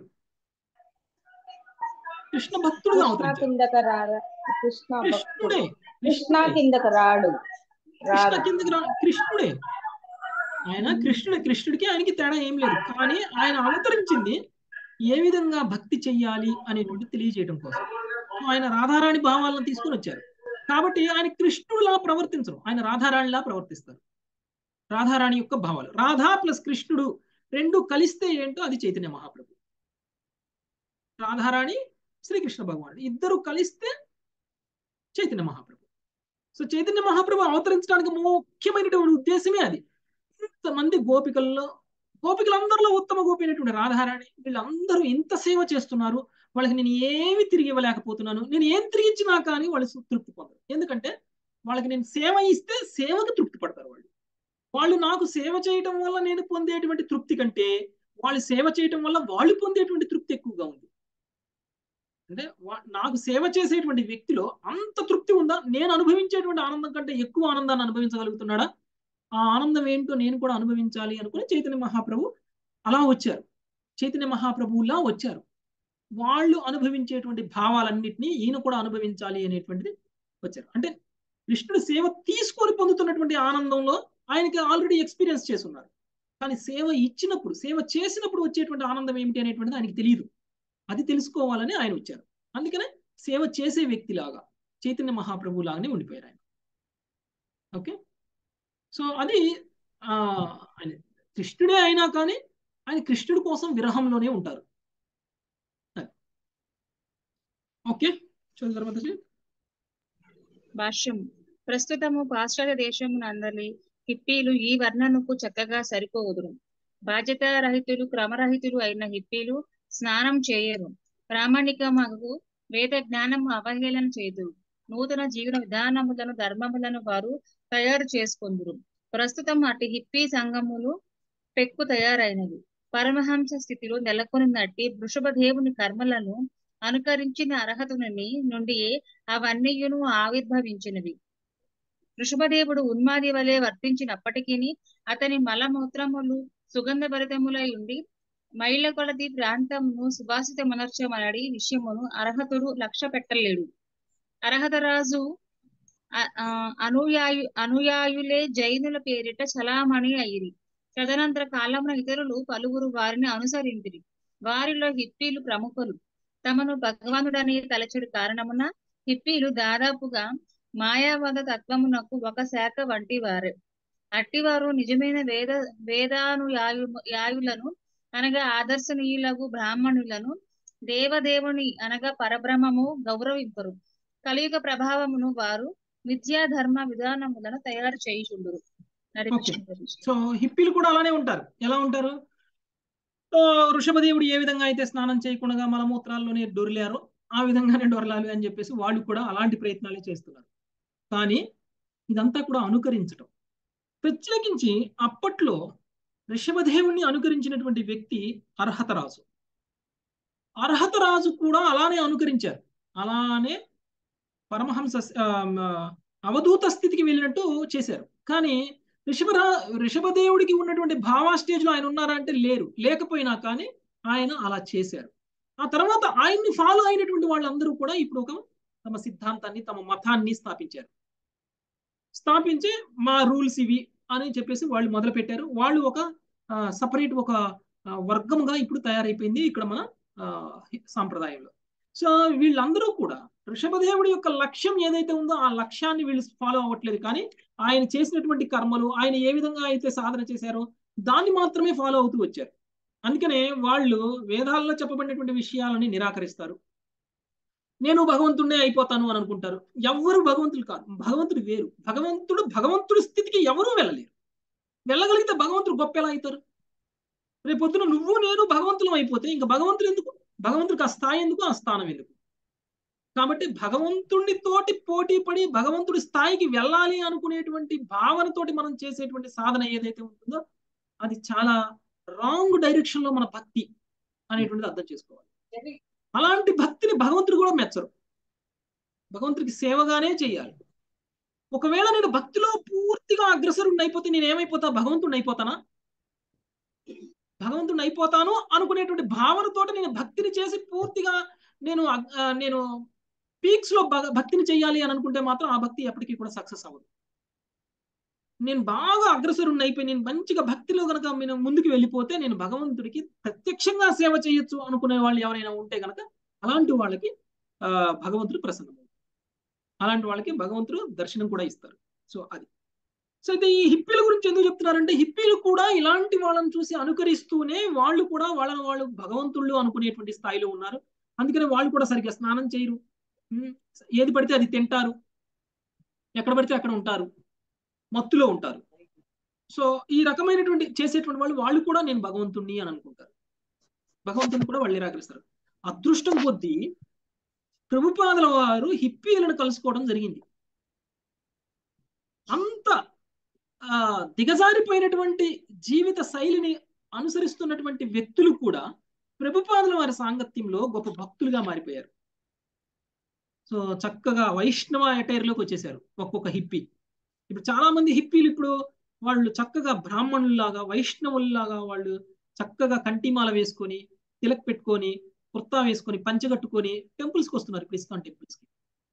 కృష్ణ భక్తుడుగా కృష్ణ అవతరించారు కిందక రారా కృష్ణ కృష్ణుడే భక్తుడు కృష్ణ కృష్ణుడే కిందక రాడు కృష్ణ రాదు కిందకి రా కృష్ణుడే ఆయన కృష్ణుడే కృష్ణుడికి ఆయనకి తేడా ఏం లేదు కానీ ఆయన అవతరించింది ఏ విధంగా భక్తి చెయ్యాలి అనేటువంటి తెలియజేయడం కోసం సో ఆయన రాధారాణి భావాలను తీసుకుని వచ్చారు కాబట్టి ఆయన కృష్ణుడిలా ప్రవర్తించరు ఆయన రాధారాణిలా ప్రవర్తిస్తారు రాధారాణి యొక్క భావాలు రాధా ప్లస్ కృష్ణుడు రెండు కలిస్తే ఏంటో అది చైతన్య మహాప్రభు రాధారాణి శ్రీకృష్ణ భగవానుడు ఇద్దరు కలిస్తే చైతన్య మహాప్రభు సో చైతన్య మహాప్రభు అవతరించడానికి ముఖ్యమైనటువంటి ఉద్దేశమే అది ఇంతమంది గోపికల్లో గోపికలందరిలో ఉత్తమ గోపి అయినటువంటి రాధారాణి వీళ్ళందరూ ఇంత సేవ చేస్తున్నారు వాళ్ళకి నేను ఏమి తిరిగి ఇవ్వలేకపోతున్నాను నేను ఏం తిరిగి ఇచ్చినా కానీ వాళ్ళు తృప్తి పొందరు ఎందుకంటే వాళ్ళకి నేను సేవ ఇస్తే సేవకు తృప్తి పడతారు వాళ్ళు వాళ్ళు నాకు సేవ చేయటం వల్ల నేను పొందేటువంటి తృప్తి కంటే వాళ్ళు సేవ చేయటం వల్ల వాళ్ళు పొందేటువంటి తృప్తి ఎక్కువగా ఉంది అంటే వా- నాకు సేవ చేసేటువంటి వ్యక్తిలో అంత తృప్తి ఉందా నేను అనుభవించేటువంటి ఆనందం కంటే ఎక్కువ ఆనందాన్ని అనుభవించగలుగుతున్నాడా ఆ ఆనందం ఏంటో నేను కూడా అనుభవించాలి అనుకుని చైతన్య మహాప్రభు అలా వచ్చారు చైతన్య మహాప్రభువులా వచ్చారు వాళ్ళు అనుభవించేటువంటి భావాలన్నింటినీ ఈయన కూడా అనుభవించాలి అనేటువంటిది వచ్చారు అంటే కృష్ణుడు సేవ తీసుకొని పొందుతున్నటువంటి ఆనందంలో ఆయనకి ఆల్రెడీ ఎక్స్పీరియన్స్ చేస్తున్నారు కానీ సేవ ఇచ్చినప్పుడు సేవ చేసినప్పుడు వచ్చేటువంటి ఆనందం ఏమిటి అనేటువంటిది ఆయనకి తెలియదు అది తెలుసుకోవాలని ఆయన వచ్చారు అందుకనే సేవ చేసే వ్యక్తిలాగా చైతన్య మహాప్రభు లాగానే ఉండిపోయారు ఆయన ఓకే సో అది ఆ ఆయన కృష్ణుడే అయినా కానీ ఆయన కృష్ణుడి కోసం విరహంలోనే ఉంటారు అది. ఓకే చదువు మాతాజీ భాష్యం ప్రస్తుతము పాశ్చాత్య దేశమునందలి హిప్పీలు ఈ వర్ణనకు చక్కగా సరిపోవుదురు బాధ్యత రహితులు క్రమరహితులు అయిన హిప్పీలు స్నానం చేయరు ప్రామాణికమగు వేద జ్ఞానము అవహేళన చేయదు నూతన జీవన విధానములను ధర్మములను వారు తయారు చేసుకొందురు ప్రస్తుతం అటు హిప్పీ సంఘములు పెక్కు తయారైనవి పరమహంస స్థితిలో నెలకొనినట్టి వృషభదేవుని కర్మలను అనుకరించిన అర్హత నుండి అవన్నీయును ఆవిర్భవించినవి వృషభదేవుడు ఉన్మాది వలె వర్తించినప్పటికీ అతని మలమూత్రములు సుగంధ భరితములై ఉండి మైళ్ళ కొలది ప్రాంతమును సుభాషిత మనర్చమనడి విషయమును అర్హతుడు లక్ష్య పెట్టలేడు అర్హత రాజు అ- ఆ, అనుయాయు అనుయాయులే జైనుల పేరిట చలామణి అయ్యిరి తదనంతర కాలమున ఇతరులు పలువురు వారిని అనుసరించిరి వారిలో హిప్పీలు ప్రముఖులు తమను భగవంతుడని తలచుడు కారణమున హిప్పీలు దాదాపుగా మాయావాద తత్వమునకు ఒక శాఖ వంటి వారు అట్టివారు నిజమైన వేద వేదానుయాయు యాయులను అనగా ఆదర్శనీయులకు బ్రాహ్మణులను దేవదేవుని అనగా పరబ్రహ్మము గౌరవింపరు కలియుగ ప్రభావమును వారు విద్యా ధర్మ విధానములను తయారు చేయుచుండురు హరే ఓకే కృష్ణ ప్రభుజీ. సో హిప్పీలు కూడా అలానే ఉంటారు ఎలా ఉంటారు ఆ, వృషభదేవుడు ఏ విధంగా అయితే స్నానం చేయకుండా మలమూత్రాల్లోనే డొరిలారో ఆ విధంగానే డొరలాలి అని చెప్పేసి వాళ్ళు కూడా అలాంటి ప్రయత్నాలే చేస్తున్నారు కానీ ఇదంతా కూడా అనుకరించటం ప్రత్యేకించి అప్పట్లో ఋషభదేవుణ్ణి అనుకరించినటువంటి వ్యక్తి అర్హత రాజు అర్హత రాజు కూడా అలానే అనుకరించారు అలానే పరమహంస ఆ, అవధూత స్థితికి వెళ్ళినట్టు చేశారు కానీ ఋషభరా ఋషభదేవుడికి ఉన్నటువంటి భావా స్టేజ్లో ఆయన ఉన్నారా అంటే లేరు లేకపోయినా కానీ ఆయన అలా చేశారు ఆ తర్వాత ఆయన్ని ఫాలో అయినటువంటి వాళ్ళందరూ కూడా ఇప్పుడు ఒక తమ సిద్ధాంతాన్ని తమ మతాన్ని స్థాపించారు స్థాపించి మా రూల్స్ ఇవి అని చెప్పేసి వాళ్ళు మొదలు పెట్టారు వాళ్ళు ఒక సపరేట్ ఒక ఆ, వర్గముగా ఇప్పుడు తయారైపోయింది ఇక్కడ మన ఆ, సాంప్రదాయంలో సో వీళ్ళందరూ కూడా ఋషభదేవుడి యొక్క లక్ష్యం ఏదైతే ఉందో ఆ లక్ష్యాన్ని వీళ్ళు ఫాలో అవ్వట్లేదు కానీ ఆయన చేసినటువంటి కర్మలు ఆయన ఏ విధంగా అయితే సాధన చేశారో దాన్ని మాత్రమే ఫాలో అవుతూ వచ్చారు అందుకనే వాళ్ళు వేదాల్లో చెప్పబడినటువంటి విషయాలని నిరాకరిస్తారు నేను భగవంతుడే అయిపోతాను అని అనుకుంటారు ఎవ్వరు భగవంతుడు కాదు భగవంతుడు వేరు భగవంతుడు భగవంతుడి స్థితికి ఎవరూ వెళ్ళలేరు వెళ్ళగలిగితే భగవంతుడు గొప్ప ఎలా అవుతారు రేపు పొద్దున నువ్వు నేను భగవంతులం అయిపోతే ఇంకా భగవంతుడు ఎందుకు భగవంతుడికి ఆ స్థాయి ఎందుకు ఆ స్థానం ఎందుకు కాబట్టి భగవంతుడి తోటి పోటీ పడి భగవంతుడి స్థాయికి వెళ్ళాలి అనుకునేటువంటి భావనతోటి మనం చేసేటువంటి సాధన ఏదైతే ఉంటుందో అది చాలా రాంగ్ డైరెక్షన్ లో మన భక్తి అనేటువంటిది అర్థం చేసుకోవాలి అలాంటి భక్తిని భగవంతుడు కూడా మెచ్చరు భగవంతుడికి సేవగానే చేయాలి ఒకవేళ నేను భక్తిలో పూర్తిగా అగ్రసరుడిని అయిపోతే నేను ఏమైపోతా భగవంతుడిని అయిపోతానా భగవంతుడిని అయిపోతాను అనుకునేటువంటి భావనతోటి నేను భక్తిని చేసి పూర్తిగా నేను అగ్- ఆ, నేను పీక్స్ లో భగ- భక్తిని చేయాలి అని అనుకుంటే మాత్రం ఆ భక్తి ఎప్పటికీ కూడా సక్సెస్ అవ్వదు నేను బాగా అగ్రసరుణ్ణి అయిపోయి నేను మంచిగా భక్తిలో కనుక నేను ముందుకు వెళ్ళిపోతే నేను భగవంతుడికి ప్రత్యక్షంగా సేవ చేయొచ్చు అనుకునే వాళ్ళు ఎవరైనా ఉంటే కనుక అలాంటి వాళ్ళకి ఆ భగవంతుడు ప్రసన్నం అలాంటి వాళ్ళకి భగవంతుడు దర్శనం కూడా ఇస్తారు సో అది సో అయితే ఈ హిప్పీల గురించి ఎందుకు చెప్తున్నారంటే హిప్పీలు కూడా ఇలాంటి వాళ్ళని చూసి అనుకరిస్తూనే వాళ్ళు కూడా వాళ్ళని వాళ్ళు భగవంతుళ్ళు అనుకునేటువంటి స్థాయిలో ఉన్నారు అందుకని వాళ్ళు కూడా సరిగ్గా స్నానం చేయరు ఉమ్, ఏది పడితే అది తింటారు ఎక్కడ పడితే అక్కడ ఉంటారు మత్తులో ఉంటారు సో ఈ రకమైనటువంటి చేసేటువంటి వాళ్ళు వాళ్ళు కూడా నేను భగవంతుణ్ణి అని అనుకుంటారు భగవంతుని కూడా వాళ్ళు నిరాకరిస్తారు అదృష్టం కొద్దీ ప్రభుపాదుల వారు హిప్పీలను కలుసుకోవడం జరిగింది అంత ఆ దిగజారిపోయినటువంటి జీవిత శైలిని అనుసరిస్తున్నటువంటి వ్యక్తులు కూడా ప్రభుపాదుల వారి సాంగత్యంలో గొప్ప భక్తులుగా మారిపోయారు సో చక్కగా వైష్ణవ అటైర్లోకి వచ్చేసారు ఒక్కొక్క హిప్పీ ఇప్పుడు చాలా మంది హిప్పీలు ఇప్పుడు వాళ్ళు చక్కగా బ్రాహ్మణుల్లాగా వైష్ణవుల్లాగా వాళ్ళు చక్కగా కంటిమాల వేసుకొని తిలక్ పెట్టుకొని కుర్తా వేసుకొని పంచగట్టుకొని టెంపుల్స్కి వస్తున్నారు ఇప్పుడు ఇస్కాన్ టెంపుల్స్కి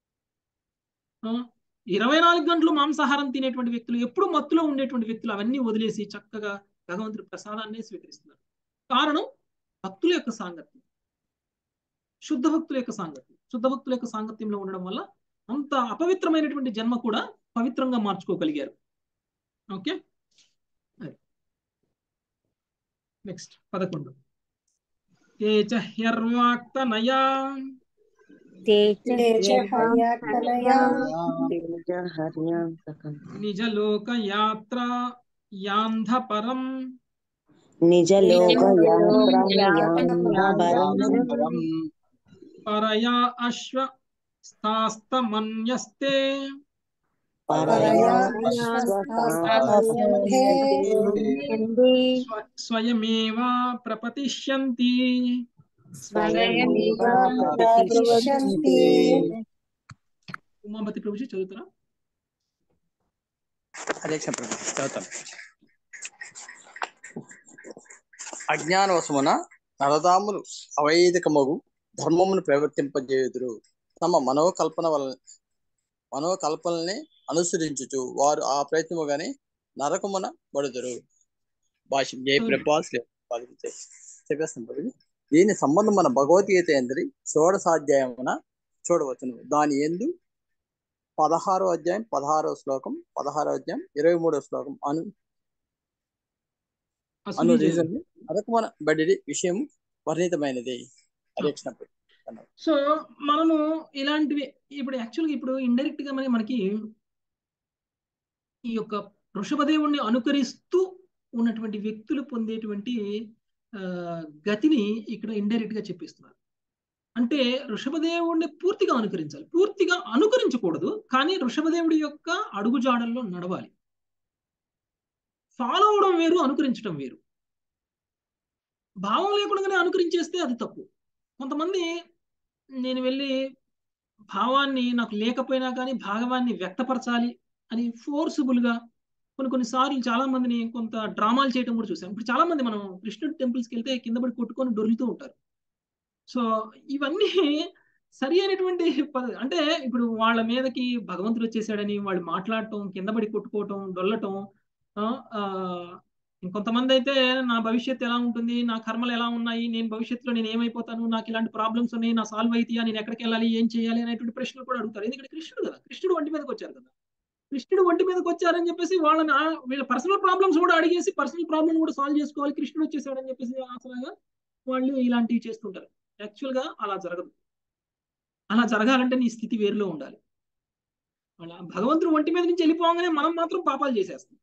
ఇరవై నాలుగు గంటలు మాంసాహారం తినేటువంటి వ్యక్తులు ఎప్పుడు మత్తులో ఉండేటువంటి వ్యక్తులు అవన్నీ వదిలేసి చక్కగా భగవంతుడి ప్రసాదాన్ని స్వీకరిస్తున్నారు కారణం భక్తుల యొక్క సాంగత్యం శుద్ధ భక్తుల యొక్క సాంగత్యం శుద్ధ భక్తుల యొక్క సాంగత్యంలో ఉండడం వల్ల అంత అపవిత్రమైనటువంటి జన్మ కూడా పవిత్రంగా మార్చుకోగలిగారు ఓకే నెక్స్ట్ పదకొండు ఏ చ హ్యర్వాక్తనయా నిజలోక యాత్ర యాంధపరం పరయా అశ్వ స్థాస్తమన్యస్తే స్వ- స్వయమేవ ప్రపతిష్యంతి ఉమాపతి ప్రభుజీ చదువుతారా హరే కృష్ణ ప్రభు చదువుతాను అజ్ఞానవశమున నరదాములు అవైదికమగు ధర్మమును ప్రవర్తింపజేయుదురు తమ మనోకల్పన వలన మనోకల్పనల్ని అనుసరించుచు వారు ఆ ప్రయత్నముగానే నరకమున పడుదురు భాష్యం ఏ ప్రభాస్ చెప్పేస్తాం ప్రభుజీ దీని సంబంధం మన భగవద్గీత ఎందరి షోడసాధ్యాయమున చూడవచ్చును దాని ఎందు పదహారో అధ్యాయం పదహారో శ్లోకం పదహారో అధ్యాయం ఇరవై మూడో శ్లోకం అను అను అసలు రీజన్ అదకమన బడి విషయం వర్ణితమైనది హరే కృష్ణ ప్రభు. సో మనము ఇలాంటివి ఇప్పుడు యాక్చువల్గా ఇప్పుడు ఇండైరెక్ట్ గా మరి మనకి ఈ యొక్క వృషభదేవుణ్ణి అనుకరిస్తూ ఉన్నటువంటి వ్యక్తులు పొందేటువంటి ఆ, గతిని ఇక్కడ ఇండైరెక్ట్ గా చెప్పిస్తున్నారు అంటే వృషభదేవుణ్ణి పూర్తిగా అనుకరించాలి పూర్తిగా అనుకరించకూడదు కానీ వృషభదేవుడి యొక్క అడుగుజాడల్లో నడవాలి ఫాలో అవడం వేరు అనుకరించడం వేరు భావం లేకుండానే అనుకరించేస్తే అది తప్పు కొంతమంది నేను వెళ్ళి భావాన్ని నాకు లేకపోయినా కానీ భాగవాన్ని వ్యక్తపరచాలి అని ఫోర్సుబుల్ గా కొన్ని కొన్నిసార్లు చాలా మందిని కొంత డ్రామాలు చేయడం కూడా చూసాం ఇప్పుడు చాలా మంది మనం కృష్ణుడి టెంపుల్స్కి వెళ్తే కింద పడి కొట్టుకొని డొరులుతూ ఉంటారు సో ఇవన్నీ సరి అయినటువంటి పద- అంటే ఇప్పుడు వాళ్ళ మీదకి భగవంతుడు వచ్చేసాడని వాళ్ళు మాట్లాడటం కింద పడి కొట్టుకోవటం డొల్లటం ఆ, ఆ, ఇంకొంతమంది అయితే నా భవిష్యత్తు ఎలా ఉంటుంది నా కర్మలు ఎలా ఉన్నాయి నేను భవిష్యత్తులో నేను ఏమైపోతాను నాకు ఇలాంటి ప్రాబ్లమ్స్ ఉన్నాయి నా సాల్వ్ అయితాయా నేను ఎక్కడికి వెళ్ళాలి ఏం చేయాలి అనేటువంటి ప్రశ్నలు కూడా అడుగుతారు ఎందుకంటే కృష్ణుడు కదా కృష్ణుడు ఒంటి మీదకి వచ్చారు కదా కృష్ణుడు ఒంటి మీదకి వచ్చారని చెప్పేసి వాళ్ళని ఆ- వీళ్ళ పర్సనల్ ప్రాబ్లమ్స్ కూడా అడిగేసి పర్సనల్ ప్రాబ్లమ్ కూడా సాల్వ్ చేసుకోవాలి కృష్ణుడు వచ్చేసాడని చెప్పేసి ఆసరాగా వాళ్ళు ఇలాంటివి చేస్తుంటారు యాక్చువల్ గా అలా జరగదు అలా జరగాలంటే నీ స్థితి వేరులో ఉండాలి వాళ్ళ భగవంతుడు ఒంటి మీద నుంచి వెళ్ళిపోగానే మనం మాత్రం పాపాలు చేసేస్తాం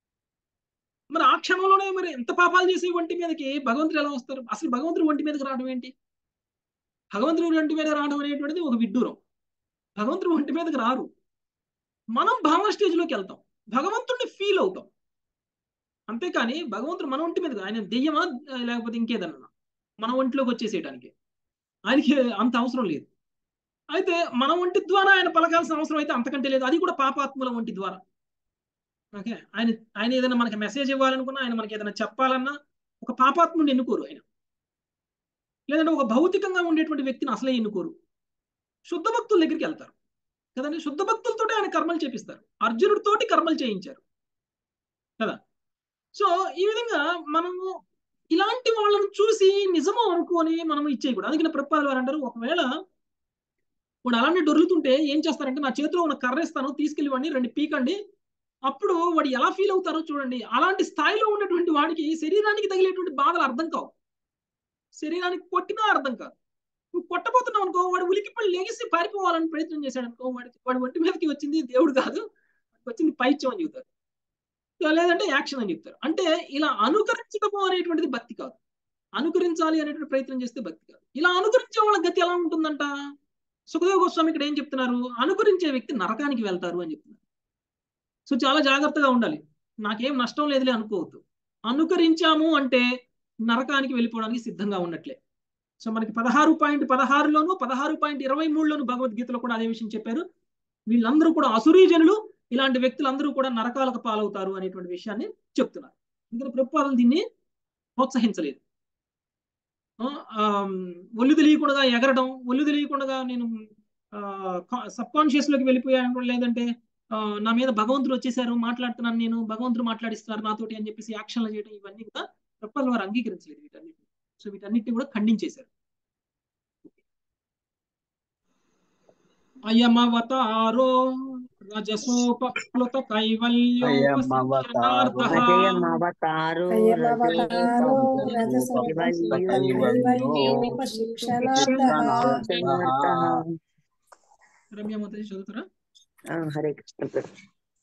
మరి ఆ క్షణంలోనే మరి ఎంత పాపాలు చేసే ఒంటి మీదకి భగవంతుడు ఎలా వస్తారు అసలు భగవంతుడు ఒంటి మీదకి రావడం ఏంటి భగవంతుడు ఒంటి మీద రావడం అనేటువంటిది ఒక విడ్డూరం భగవంతుడు ఒంటి మీదకి రారు మనం భావ స్టేజ్ లోకి వెళ్తాం భగవంతుడిని ఫీల్ అవుతాం అంతేకాని భగవంతుడు మన ఒంటి మీద ఆయన దెయ్యమా లేకపోతే ఇంకేదన్నా మన ఒంటిలోకి వచ్చేసేయడానికి ఆయనకి అంత అవసరం లేదు అయితే మన ఒంటి ద్వారా ఆయన పలకాల్సిన అవసరం అయితే అంతకంటే లేదు అది కూడా పాపాత్ముల ఒంటి ద్వారా ఓకే ఆయన ఆయన ఏదైనా మనకి మెసేజ్ ఇవ్వాలనుకున్నా ఆయన మనకి ఏదైనా చెప్పాలన్నా ఒక పాపాత్ముని ఎన్నుకోరు ఆయన లేదంటే ఒక భౌతికంగా ఉండేటువంటి వ్యక్తిని అసలే ఎన్నుకోరు శుద్ధ భక్తుల దగ్గరికి వెళ్తారు కదండి శుద్ధ భక్తులతోటి ఆయన కర్మలు చేపిస్తారు అర్జునుడితోటి కర్మలు చేయించారు కదా సో ఈ విధంగా మనము ఇలాంటి వాళ్ళని చూసి నిజము అనుకొని మనం ఇచ్చేయకూడదు అందుకని ప్రభుపాదులు వారు అంటారు ఒకవేళ వాడు అలానే దొరుకుతుంటే ఏం చేస్తారంటే నా చేతిలో ఉన్న కర్ర ఇస్తాను తీసుకెళ్ళి వాడిని రెండు పీకండి అప్పుడు వాడు ఎలా ఫీల్ అవుతారో చూడండి అలాంటి స్థాయిలో ఉన్నటువంటి వాడికి శరీరానికి తగిలేటువంటి బాధలు అర్థం కావు శరీరానికి కొట్టినా అర్థం కాదు నువ్వు కొట్టబోతున్నావు అనుకో వాడు ఉలికిపడి లెగిసి పారిపోవాలని ప్రయత్నం చేశాడు అనుకో వాడి వాడి ఒంటి మీదకి వచ్చింది దేవుడు కాదు వాడికి వచ్చింది పైత్యం అని చెబుతారు లేదంటే యాక్షన్ అని చెప్తారు అంటే ఇలా అనుకరించడము అనేటువంటిది భక్తి కాదు అనుకరించాలి అనేటువంటి ప్రయత్నం చేస్తే భక్తి కాదు ఇలా అనుకరించే వాళ్ళ గతి ఎలా ఉంటుందంట సుఖదేవ గోస్వామి ఇక్కడ ఏం చెప్తున్నారు అనుకరించే వ్యక్తి నరకానికి వెళ్తారు అని చెప్తున్నారు సో చాలా జాగ్రత్తగా ఉండాలి నాకేం నష్టం లేదులే అనుకోవద్దు అనుకరించాము అంటే నరకానికి వెళ్ళిపోవడానికి సిద్ధంగా ఉన్నట్లే సో మనకి పదహారు పాయింట్ పదహారులోను పదహారు పాయింట్ ఇరవై మూడులోను భగవద్గీతలో కూడా అదే విషయం చెప్పారు వీళ్ళందరూ కూడా అసురీజనులు ఇలాంటి వ్యక్తులందరూ కూడా నరకాలకు పాలవుతారు అనేటువంటి విషయాన్ని చెప్తున్నారు ఎందుకంటే ప్రభుత్వాలు దీన్ని ప్రోత్సహించలేదు ఆ, ఆ, ఒళ్ళు తెలియకుండా ఎగరడం ఒళ్ళు తెలియకుండా నేను సబ్ కాన్షియస్ లోకి వెళ్ళిపోయాను లేదంటే ఆ, నా మీద భగవంతుడు వచ్చేసారు మాట్లాడుతున్నాను నేను భగవంతుడు మాట్లాడిస్తున్నారు నాతోటి అని చెప్పేసి యాక్షన్లు చేయడం ఇవన్నీ కూడా ప్రభుత్వాలు వారు అంగీకరించలేదు వీటన్నిటి సో వీటన్నిటిని కూడా ఖండించేశారు అయమవతారో రజసోపప్లుత కైవల్యోపసంచరణార్థః అజయమవతారో అయమవతారో రజసోపశిక్షణార్థః రమ్యమతది చదువుతారా హరే కృష్ణ ప్రభు.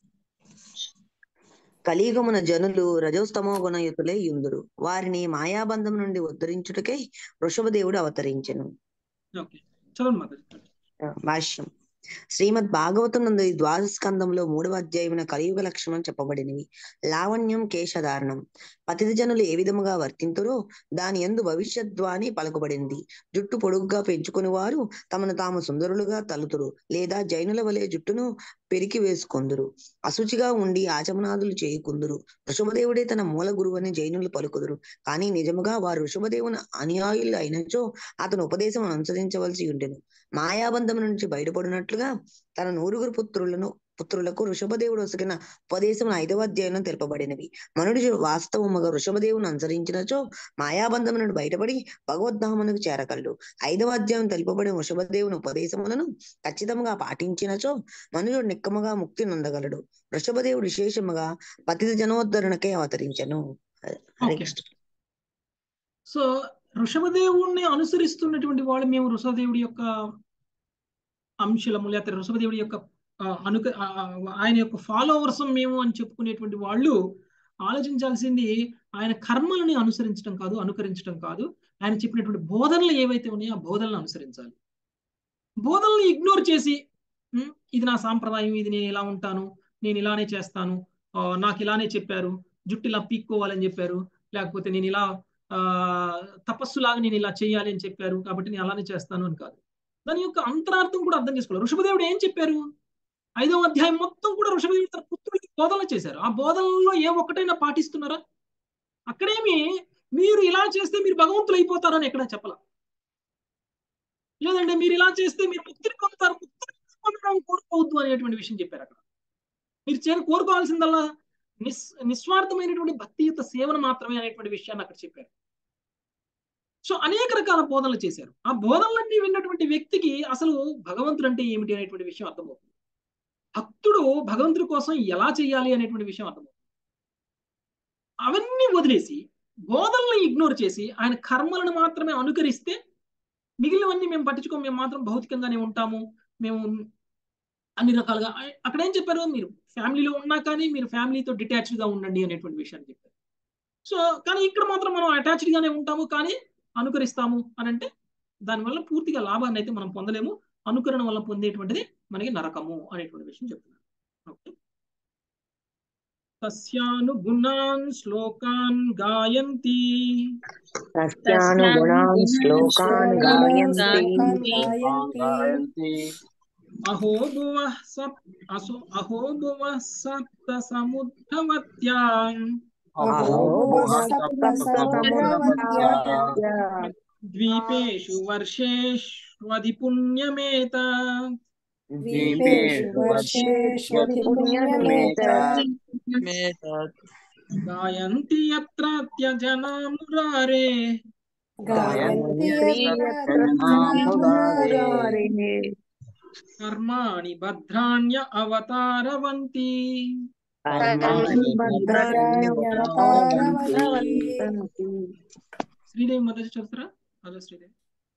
కలియుగమున జనులు రజోస్తమో గుణయుతులే యుందురు వారిని మాయాబంధం నుండి ఉద్ధరించుటకై వృషభదేవుడు అవతరించెను ఓకే చదవండి మాతాజీ ఆ, భాష్యం శ్రీమద్ భాగవతం నందు ఈ ద్వాదశ స్కందంలో మూడవ అధ్యాయమున కలియుగ లక్షణం చెప్పబడినవి లావణ్యం కేశధారణం పతిత జనులు ఏ విధముగా వర్తింతురో దాని ఎందు భవిష్యద్వాని పలుకబడింది జుట్టు పొడుగ్గా పెంచుకుని వారు తమను తాము సుందరులుగా తలుతురు లేదా జైనుల వలె జుట్టును పెరికి వేసుకొందురు అశుచిగా ఉండి ఆచమనాదులు చేయుకుందురు వృషభదేవుడే తన మూల గురువని జైనులు పలుకుదురు కానీ నిజముగా వారు వృషభదేవుని అనుయాయులు అయినచో అతను ఉపదేశం అనుసరించవలసి ఉండెను మాయాబంధం నుంచి బయటపడినట్లుగా తన నూరుగురు పుత్రులను పుత్రులకు వృషభదేవుడు వసగిన ఉపదేశం ఐదవ అధ్యాయంలో తెలుపబడినవి మనుడు వాస్తవముగా వృషభదేవుని అనుసరించినచో మాయాబంధం నుండి బయటపడి భగవద్ధామునకు చేరగలడు ఐదవ అధ్యాయం తెలుపబడిన వృషభదేవుని ఉపదేశములను ఖచ్చితంగా పాటించినచో మనుషుడు నిక్కముగా ముక్తి నొందగలడు వృషభదేవుడు విశేషముగా పతిత జనోద్ధరణకై అవతరించను హరే ఓకే కృష్ణ సో ఋషభదేవుణ్ణి అనుసరిస్తున్నటువంటి వాళ్ళు మేము ఋషభదేవుడి యొక్క అంశలము లేకపోతే ఋషభదేవుడి యొక్క ఆ, అనుక ఆ, ఆ, ఆయన యొక్క ఫాలోవర్స్ మేము అని చెప్పుకునేటువంటి వాళ్ళు ఆలోచించాల్సింది ఆయన కర్మలని అనుసరించడం కాదు అనుకరించడం కాదు ఆయన చెప్పినటువంటి బోధనలు ఏవైతే ఉన్నాయో ఆ బోధనలు అనుసరించాలి బోధనల్ని ఇగ్నోర్ చేసి "ఉమ్, ఇది నా సాంప్రదాయం ఇది నేను ఇలా ఉంటాను నేను ఇలానే చేస్తాను ఆ, నాకు ఇలానే చెప్పారు జుట్టు ఇలా పీక్కోవాలని చెప్పారు లేకపోతే నేను ఇలా ఆ తపస్సులాగా నేను ఇలా చేయాలి అని చెప్పారు కాబట్టి నేను అలానే చేస్తాను అని కాదు దాని యొక్క అంతరార్థం కూడా అర్థం చేసుకోవాలి ఋషభదేవుడు ఏం చెప్పారు ఐదవ అధ్యాయం మొత్తం కూడా ఋషభదేవుడు తన పుత్రుడికి బోధనలు చేశారు ఆ బోధనల్లో ఏ ఒక్కటైనా పాటిస్తున్నారా అక్కడేమి మీరు ఇలా చేస్తే మీరు భగవంతులు అయిపోతారని ఎక్కడ చెప్పాల లేదంటే మీరు ఇలా చేస్తే మీరు ముక్తిని పొందుతారు ముక్తిని పొందడం కోరుకోవద్దు అనేటువంటి విషయం చెప్పారు అక్కడ మీరు చేరు కోరుకోవాల్సిందల్లా నిస్ నిస్వార్థమైనటువంటి భక్తియుత సేవను మాత్రమే అనేటువంటి విషయాన్ని అక్కడ చెప్పారు సో అనేక రకాల బోధనలు చేశారు ఆ బోధనలన్నీ విన్నటువంటి వ్యక్తికి అసలు భగవంతుడు అంటే ఏమిటి అనేటువంటి విషయం అర్థమవుతుంది భక్తుడు భగవంతుడి కోసం ఎలా చేయాలి అనేటువంటి విషయం అర్థమవుతుంది అవన్నీ వదిలేసి బోధనలను ఇగ్నోర్ చేసి ఆయన కర్మలను మాత్రమే అనుకరిస్తే మిగిలినవన్నీ మేము పట్టించుకోం మేము మాత్రం భౌతికంగానే ఉంటాము మేము అన్ని రకాలుగా ఆ- అక్కడ ఏం చెప్పారు మీరు ఫ్యామిలీలో ఉన్నా కానీ మీరు ఫ్యామిలీతో డిటాచ్డ్ గా ఉండండి అనేటువంటి విషయాన్ని చెప్పారు సో కానీ ఇక్కడ మాత్రం మనం అటాచ్డ్ గానే ఉంటాము కానీ అనుకరిస్తాము అని అంటే దానివల్ల పూర్తిగా లాభాన్ని అయితే మనం పొందలేము అనుకరణ వల్ల పొందేటువంటిది మనకి నరకము అనేటువంటి విషయం చెప్తున్నారు ఓకే తస్యానుగుణాన్ శ్లోకాన్ గాయంతి సత్యానుగుణాన్ శ్లోకాన్ గాయంతి గాయంతి అహో భువ సప్ అసో అహో భువ సప్త సముద్రవత్యాం అహో ద్వీపేషు వర్షేష్వధి పుణ్యమేత ద్వీపేషు వర్షేష్వధి పుణ్యమేత గాయంతి యత్రాత్య జనా మురారే గాయంతి కర్మాణి భద్రాణ్య అవతారవంతి శ్రీదేవి మొదటి చదువుతారా హలో శ్రీదేవి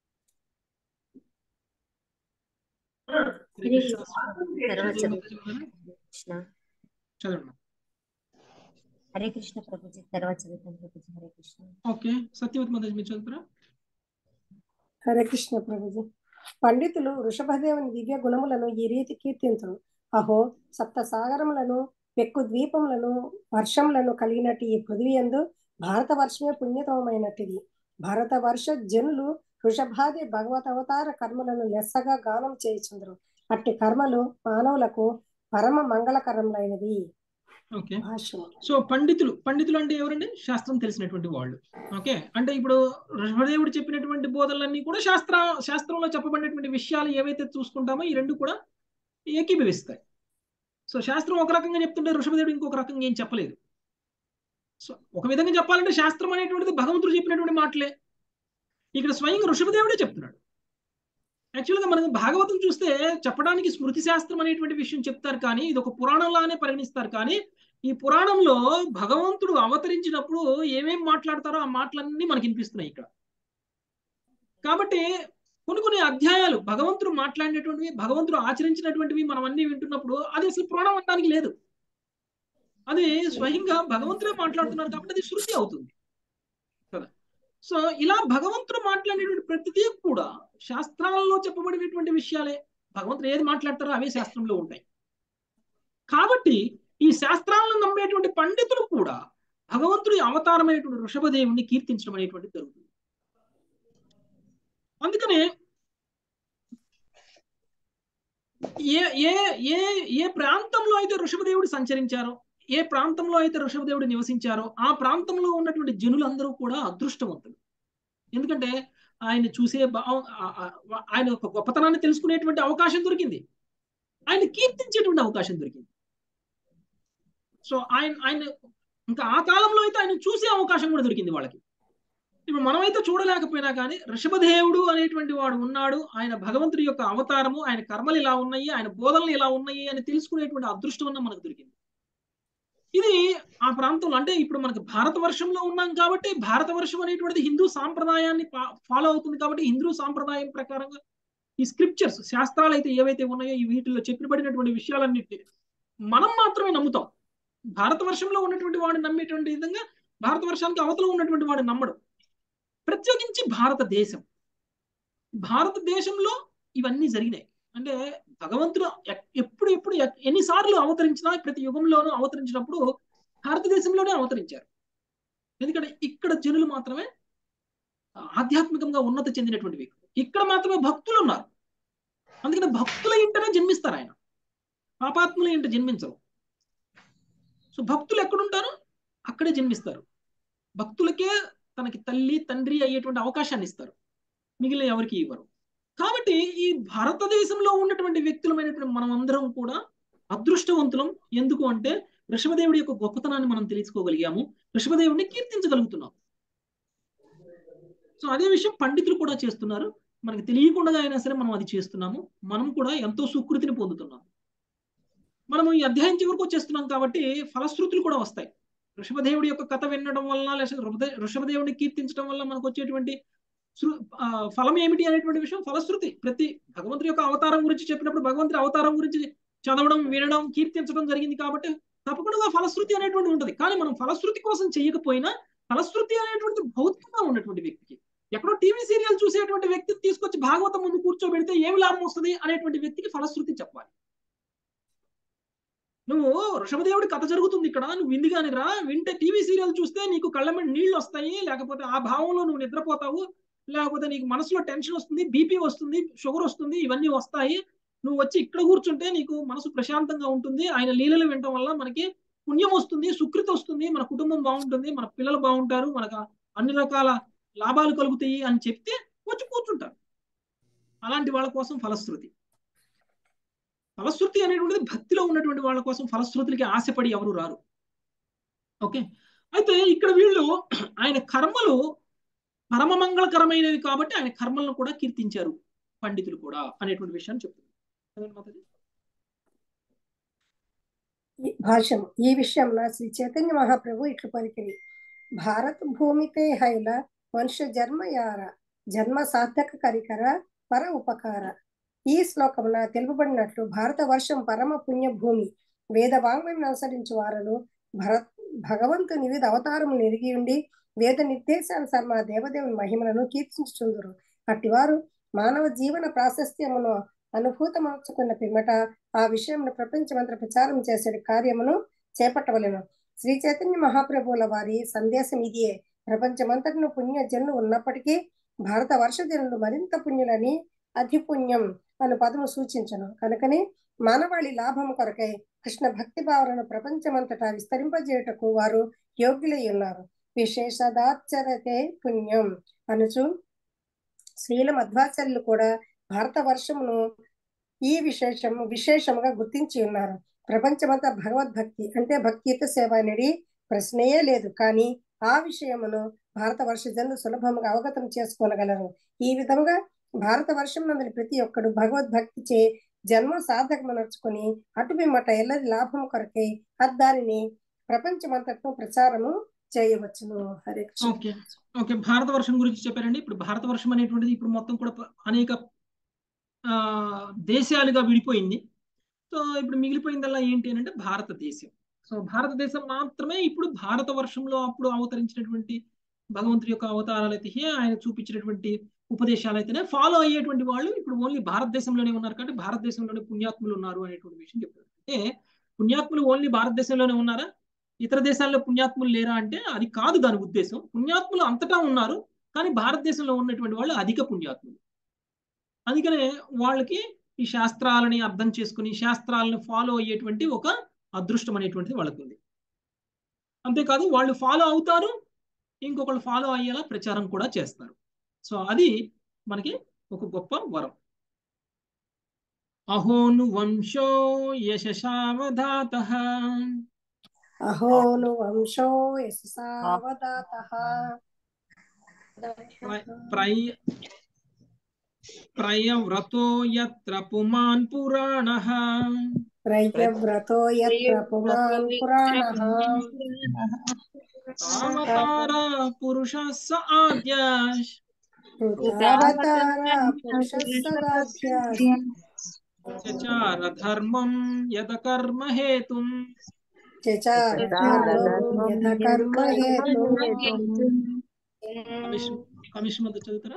హరే కృష్ణ. తర్వాత శ్రీదేవి మొదటి చదువుతారా? కృష్ణ చదవండి హరే కృష్ణ ప్రభుజీ తర్వాత చదువుతాను ప్రభుజీ హరే కృష్ణ ఓకే సత్యవతి మొదటి మీరు చదువుతారా హరే కృష్ణ ప్రభుజీ పండితులు వృషభదేవుని దివ్య గుణములను ఈ రీతి కీర్తింతురు అహో సప్త సాగరములను పెక్కు ద్వీపములను వర్షములను కలిగినట్టు ఈ పృథివీ యందు భారత వర్షమే పుణ్యతమమైనట్టిది భారత వర్ష జనులు వృషభాది భగవత్ అవతార కర్మలను లెస్సగా గానం చేయుచుందరు అట్టి కర్మలు మానవులకు పరమ మంగళకరములైనవి ఓకే భాష్యము సో పండితులు పండితులు అంటే ఎవరండి శాస్త్రం తెలిసినటువంటి వాళ్ళు ఓకే అంటే ఇప్పుడు ఋషభదేవుడు చెప్పినటువంటి బోధనలన్నీ కూడా శాస్త్ర శాస్త్రంలో చెప్పబడినటువంటి విషయాలు ఏవైతే చూసుకుంటామో ఈ రెండు కూడా ఏకీభవిస్తాయి సో శాస్త్రం ఒక రకంగా చెప్తుంటే ఋషభదేవుడు ఇంకొక రకంగా ఏం చెప్పలేదు సో ఒక విధంగా చెప్పాలంటే శాస్త్రం అనేటువంటిది భగవంతుడు చెప్పినటువంటి మాటలే ఇక్కడ స్వయంగా ఋషభదేవుడే చెప్తున్నాడు యాక్చువల్గా మనకు భాగవతం చూస్తే చెప్పడానికి స్మృతి శాస్త్రం అనేటువంటి విషయం చెప్తారు కానీ ఇది ఒక పురాణంలానే పరిగణిస్తారు కానీ ఈ పురాణంలో భగవంతుడు అవతరించినప్పుడు ఏమేం మాట్లాడతారో ఆ మాటలన్నీ మనకి వినిపిస్తున్నాయి ఇక్కడ కాబట్టి కొన్ని కొన్ని అధ్యాయాలు భగవంతుడు మాట్లాడినటువంటివి భగవంతుడు ఆచరించినటువంటివి మనం అన్ని వింటున్నప్పుడు అది అసలు పురాణం అనడానికి లేదు అది స్వయంగా భగవంతుడే మాట్లాడుతున్నారు కాబట్టి అది శృతి అవుతుంది కదా సో ఇలా భగవంతుడు మాట్లాడినటువంటి ప్రతిదీ కూడా శాస్త్రాలలో చెప్పబడినటువంటి విషయాలే భగవంతుడు ఏది మాట్లాడతారో అవే శాస్త్రంలో ఉంటాయి కాబట్టి ఈ శాస్త్రాలను నమ్మేటువంటి పండితులు కూడా భగవంతుడి అవతారమైనటువంటి వృషభదేవుని కీర్తించడం అనేటువంటిది జరుగుతుంది అందుకనే ఏ ఏ ఏ ఏ ప్రాంతంలో అయితే ఋషభదేవుడు సంచరించారో ఏ ప్రాంతంలో అయితే ఋషభదేవుడు నివసించారో ఆ ప్రాంతంలో ఉన్నటువంటి జనులందరూ కూడా అదృష్టవంతులు ఎందుకంటే ఆయన చూసే ఆయన ఒక గొప్పతనాన్ని తెలుసుకునేటువంటి అవకాశం దొరికింది ఆయన కీర్తించేటువంటి అవకాశం దొరికింది సో ఆయన ఆయన ఇంకా ఆ కాలంలో అయితే ఆయన చూసే అవకాశం కూడా దొరికింది వాళ్ళకి ఇప్పుడు మనమైతే చూడలేకపోయినా కానీ ఋషభదేవుడు అనేటువంటి వాడు ఉన్నాడు ఆయన భగవంతుడి యొక్క అవతారము ఆయన కర్మలు ఇలా ఉన్నాయి ఆయన బోధనలు ఇలా ఉన్నాయి అని తెలుసుకునేటువంటి అదృష్టం అన్న మనకు దొరికింది ఇది ఆ ప్రాంతంలో అంటే ఇప్పుడు మనకి భారతవర్షంలో ఉన్నాం కాబట్టి భారతవర్షం అనేటువంటిది హిందూ సాంప్రదాయాన్ని ఫాలో అవుతుంది కాబట్టి హిందూ సాంప్రదాయం ప్రకారంగా ఈ స్క్రిప్చర్స్ శాస్త్రాలు అయితే ఏవైతే ఉన్నాయో ఈ వీటిలో చెప్పబడినటువంటి విషయాలన్నిటి మనం మాత్రమే నమ్ముతాం భారతవర్షంలో ఉన్నటువంటి వాడు నమ్మేటువంటి విధంగా భారతవర్షానికి అవతల ఉన్నటువంటి వాడు నమ్మడు ప్రత్యేకించి భారతదేశం భారతదేశంలో ఇవన్నీ జరిగినాయి అంటే భగవంతుడు ఎప్పుడు ఎప్పుడు ఎన్నిసార్లు అవతరించినా ప్రతి యుగంలోనూ అవతరించినప్పుడు భారతదేశంలోనే అవతరించారు ఎందుకంటే ఇక్కడ జనులు మాత్రమే ఆధ్యాత్మికంగా ఉన్నత చెందినటువంటి వ్యక్తులు ఇక్కడ మాత్రమే భక్తులు ఉన్నారు అందుకని భక్తుల ఇంటనే జన్మిస్తారు ఆయన పాపాత్ముల ఇంట జన్మించరు సో భక్తులు ఎక్కడుంటారు అక్కడే జన్మిస్తారు భక్తులకే తనకి తల్లి తండ్రి అయ్యేటువంటి అవకాశాన్ని ఇస్తారు మిగిలిన ఎవరికి ఇవ్వరు కాబట్టి ఈ భారతదేశంలో ఉన్నటువంటి వ్యక్తులమైనటువంటి మనం అందరం కూడా అదృష్టవంతులం ఎందుకు అంటే ఋషభదేవుడి యొక్క గొప్పతనాన్ని మనం తెలుసుకోగలిగాము ఋషభదేవుడిని కీర్తించగలుగుతున్నాం సో అదే విషయం పండితులు కూడా చేస్తున్నారు మనకి తెలియకుండా అయినా సరే మనం అది చేస్తున్నాము మనం కూడా ఎంతో సుకృతిని పొందుతున్నాము మనము ఈ అధ్యాయం చివరికి వచ్చేస్తున్నాం కాబట్టి ఫలశ్రుతులు కూడా వస్తాయి ఋషభదేవుడి యొక్క కథ వినడం వల్ల లేదా ఋషభదేవుడిని కీర్తించడం వల్ల మనకు వచ్చేటువంటి ఫలం ఏమిటి అనేటువంటి విషయం ఫలశ్రుతి ప్రతి భగవంతుడి యొక్క అవతారం గురించి చెప్పినప్పుడు భగవంతుడి అవతారం గురించి చదవడం వినడం కీర్తించడం జరిగింది కాబట్టి తప్పకుండా ఫలశ్రుతి అనేటువంటి ఉంటుంది కానీ మనం ఫలశ్రుతి కోసం చేయకపోయినా ఫలశ్రుతి అనేటువంటి భౌతికంగా ఉన్నటువంటి వ్యక్తికి ఎక్కడో టీవీ సీరియల్ చూసేటువంటి వ్యక్తిని తీసుకొచ్చి భాగవతం ముందు కూర్చోబెడితే ఏమి లాభం వస్తుంది అనేటువంటి వ్యక్తికి ఫలశ్రుతి చెప్పాలి నువ్వు ఋషభదేవుడి కథ జరుగుతుంది ఇక్కడ నువ్వు విందిగాని రా వింటే టీవీ సీరియల్ చూస్తే నీకు కళ్ళ మీద నీళ్ళు వస్తాయి లేకపోతే ఆ భావంలో నువ్వు నిద్రపోతావు లేకపోతే నీకు మనసులో టెన్షన్ వస్తుంది బీపీ వస్తుంది షుగర్ వస్తుంది ఇవన్నీ వస్తాయి నువ్వు వచ్చి ఇక్కడ కూర్చుంటే నీకు మనసు ప్రశాంతంగా ఉంటుంది ఆయన లీలలు వినటం వల్ల మనకి పుణ్యం వస్తుంది సుకృతి వస్తుంది మన కుటుంబం బాగుంటుంది మన పిల్లలు బాగుంటారు మనకు అన్ని రకాల లాభాలు కలుగుతాయి అని చెప్తే వచ్చి కూర్చుంటారు అలాంటి వాళ్ళ కోసం ఫలశ్రుతి ఫలశ్రుతి అనేటువంటిది భక్తిలో ఉన్నటువంటి వాళ్ళ కోసం ఫలశ్రుతులకి ఆశపడి ఎవరు రారు ఓకే అయితే ఇక్కడ వీళ్ళు ఆయన కర్మలు పరమ మంగళకరమైనవి కాబట్టి ఆయన కర్మలను కూడా కీర్తించారు పండితులు కూడా అనేటువంటి విషయాన్ని చెప్తున్నారు భాష్యం ఈ విషయంలో శ్రీ చైతన్య మహాప్రభు ఇట్లు పలికిరి భారత భూమితే హైల మనుష్య జన్మ యార జన్మ సార్థక కరికర పర ఉపకార ఈ శ్లోకమున తెలుపబడినట్లు భారత వర్షం పరమ పుణ్య భూమి వేద వాంగ్మయం అనుసరించు వారను భరత్ భగవంతుని వివిధ అవతారములు ఎరిగి ఉండి వేద నిర్దేశానుసారం ఆ దేవదేవుని మహిమలను కీర్తించుచుందురు అట్టివారు మానవ జీవన ప్రాశస్త్యమును అనుభూతమర్చుకున్న పిమ్మట ఆ విషయంలో ప్రపంచమంతా ప్రచారం చేసే కార్యమును చేపట్టవలెను శ్రీ చైతన్య మహాప్రభువుల వారి సందేశం ఇదియే ప్రపంచమంతటిను పుణ్య జనులు ఉన్నప్పటికీ భారత వర్ష జనులు మరింత పుణ్యులని అతి పుణ్యం అను పదము సూచించను కనుకనే మానవాళి లాభం కొరకై కృష్ణ భక్తి భావనను ప్రపంచమంతటా విస్తరింపజేయుటకు వారు యోగ్యులై ఉన్నారు విశేషదాచరతే పుణ్యం అనుచు శ్రీల మధ్వాచార్యులు కూడా భారత వర్షమును ఈ విశేషం విశేషముగా గుర్తించి ఉన్నారు ప్రపంచమంతా భగవద్భక్తి అంటే భక్తియుత సేవ అనేది ప్రశ్నయే లేదు కానీ ఆ విషయమును భారత వర్ష జనులు సులభంగా అవగతం చేసుకోగలరు ఈ విధంగా భారత వర్షం నందు ప్రతి ఒక్కడు భగవద్భక్తి చే జన్మ సాధకము నడుచుకుని అటు పిమ్మట ఎల్లరి లాభం కొరకై దానిని ప్రపంచమంతటను ప్రచారము చేయవచ్చును హరే ఓకే ఓకే భారత వర్షం గురించి చెప్పారండి ఇప్పుడు భారత వర్షం అనేటువంటిది ఇప్పుడు మొత్తం కూడా అనేక ఆ దేశాలుగా విడిపోయింది సో ఇప్పుడు మిగిలిపోయిందల్లా ఏంటి అని అంటే భారతదేశం సో భారతదేశం మాత్రమే ఇప్పుడు భారత వర్షంలో అప్పుడు అవతరించినటువంటి భగవంతుడి యొక్క అవతారాలు అయితే ఆయన చూపించినటువంటి ఉపదేశాలు అయితేనే ఫాలో అయ్యేటువంటి వాళ్ళు ఇప్పుడు ఓన్లీ భారతదేశంలోనే ఉన్నారు కాబట్టి భారతదేశంలోనే పుణ్యాత్ములు ఉన్నారు అనేటువంటి విషయం చెప్తారు అంటే పుణ్యాత్ములు ఓన్లీ భారతదేశంలోనే ఉన్నారా ఇతర దేశాల్లో పుణ్యాత్ములు లేరా అంటే అది కాదు దాని ఉద్దేశం పుణ్యాత్ములు అంతటా ఉన్నారు కానీ భారతదేశంలో ఉన్నటువంటి వాళ్ళు అధిక పుణ్యాత్ములు అందుకనే వాళ్ళకి ఈ శాస్త్రాలని అర్థం చేసుకుని శాస్త్రాలను ఫాలో అయ్యేటువంటి ఒక అదృష్టం అనేటువంటిది వాళ్ళకు ఉంది అంతేకాదు వాళ్ళు ఫాలో అవుతారు ఇంకొకళ్ళు ఫాలో అయ్యేలా ప్రచారం కూడా చేస్తారు సో అది మనకి ఒక గొప్ప వరం అహోను వంశో యశశావధాతః అహో ను వంశో యశసావదాతః ప్ర- ప్రయ ప్రయవ్రతో యత్ర పుమాన్ పురాణః ప్రయవ్రతో యత్ర పుమాన్ పురాణః అవతార పురుషः స ఆద్యాశ్ కృతావతార పురుషస్సదాధ్య చచార ధర్మం యద కర్మ హేతుం చచార ధర్మం యథ కర్మ హేతుం కమిషన్ చదువుతారా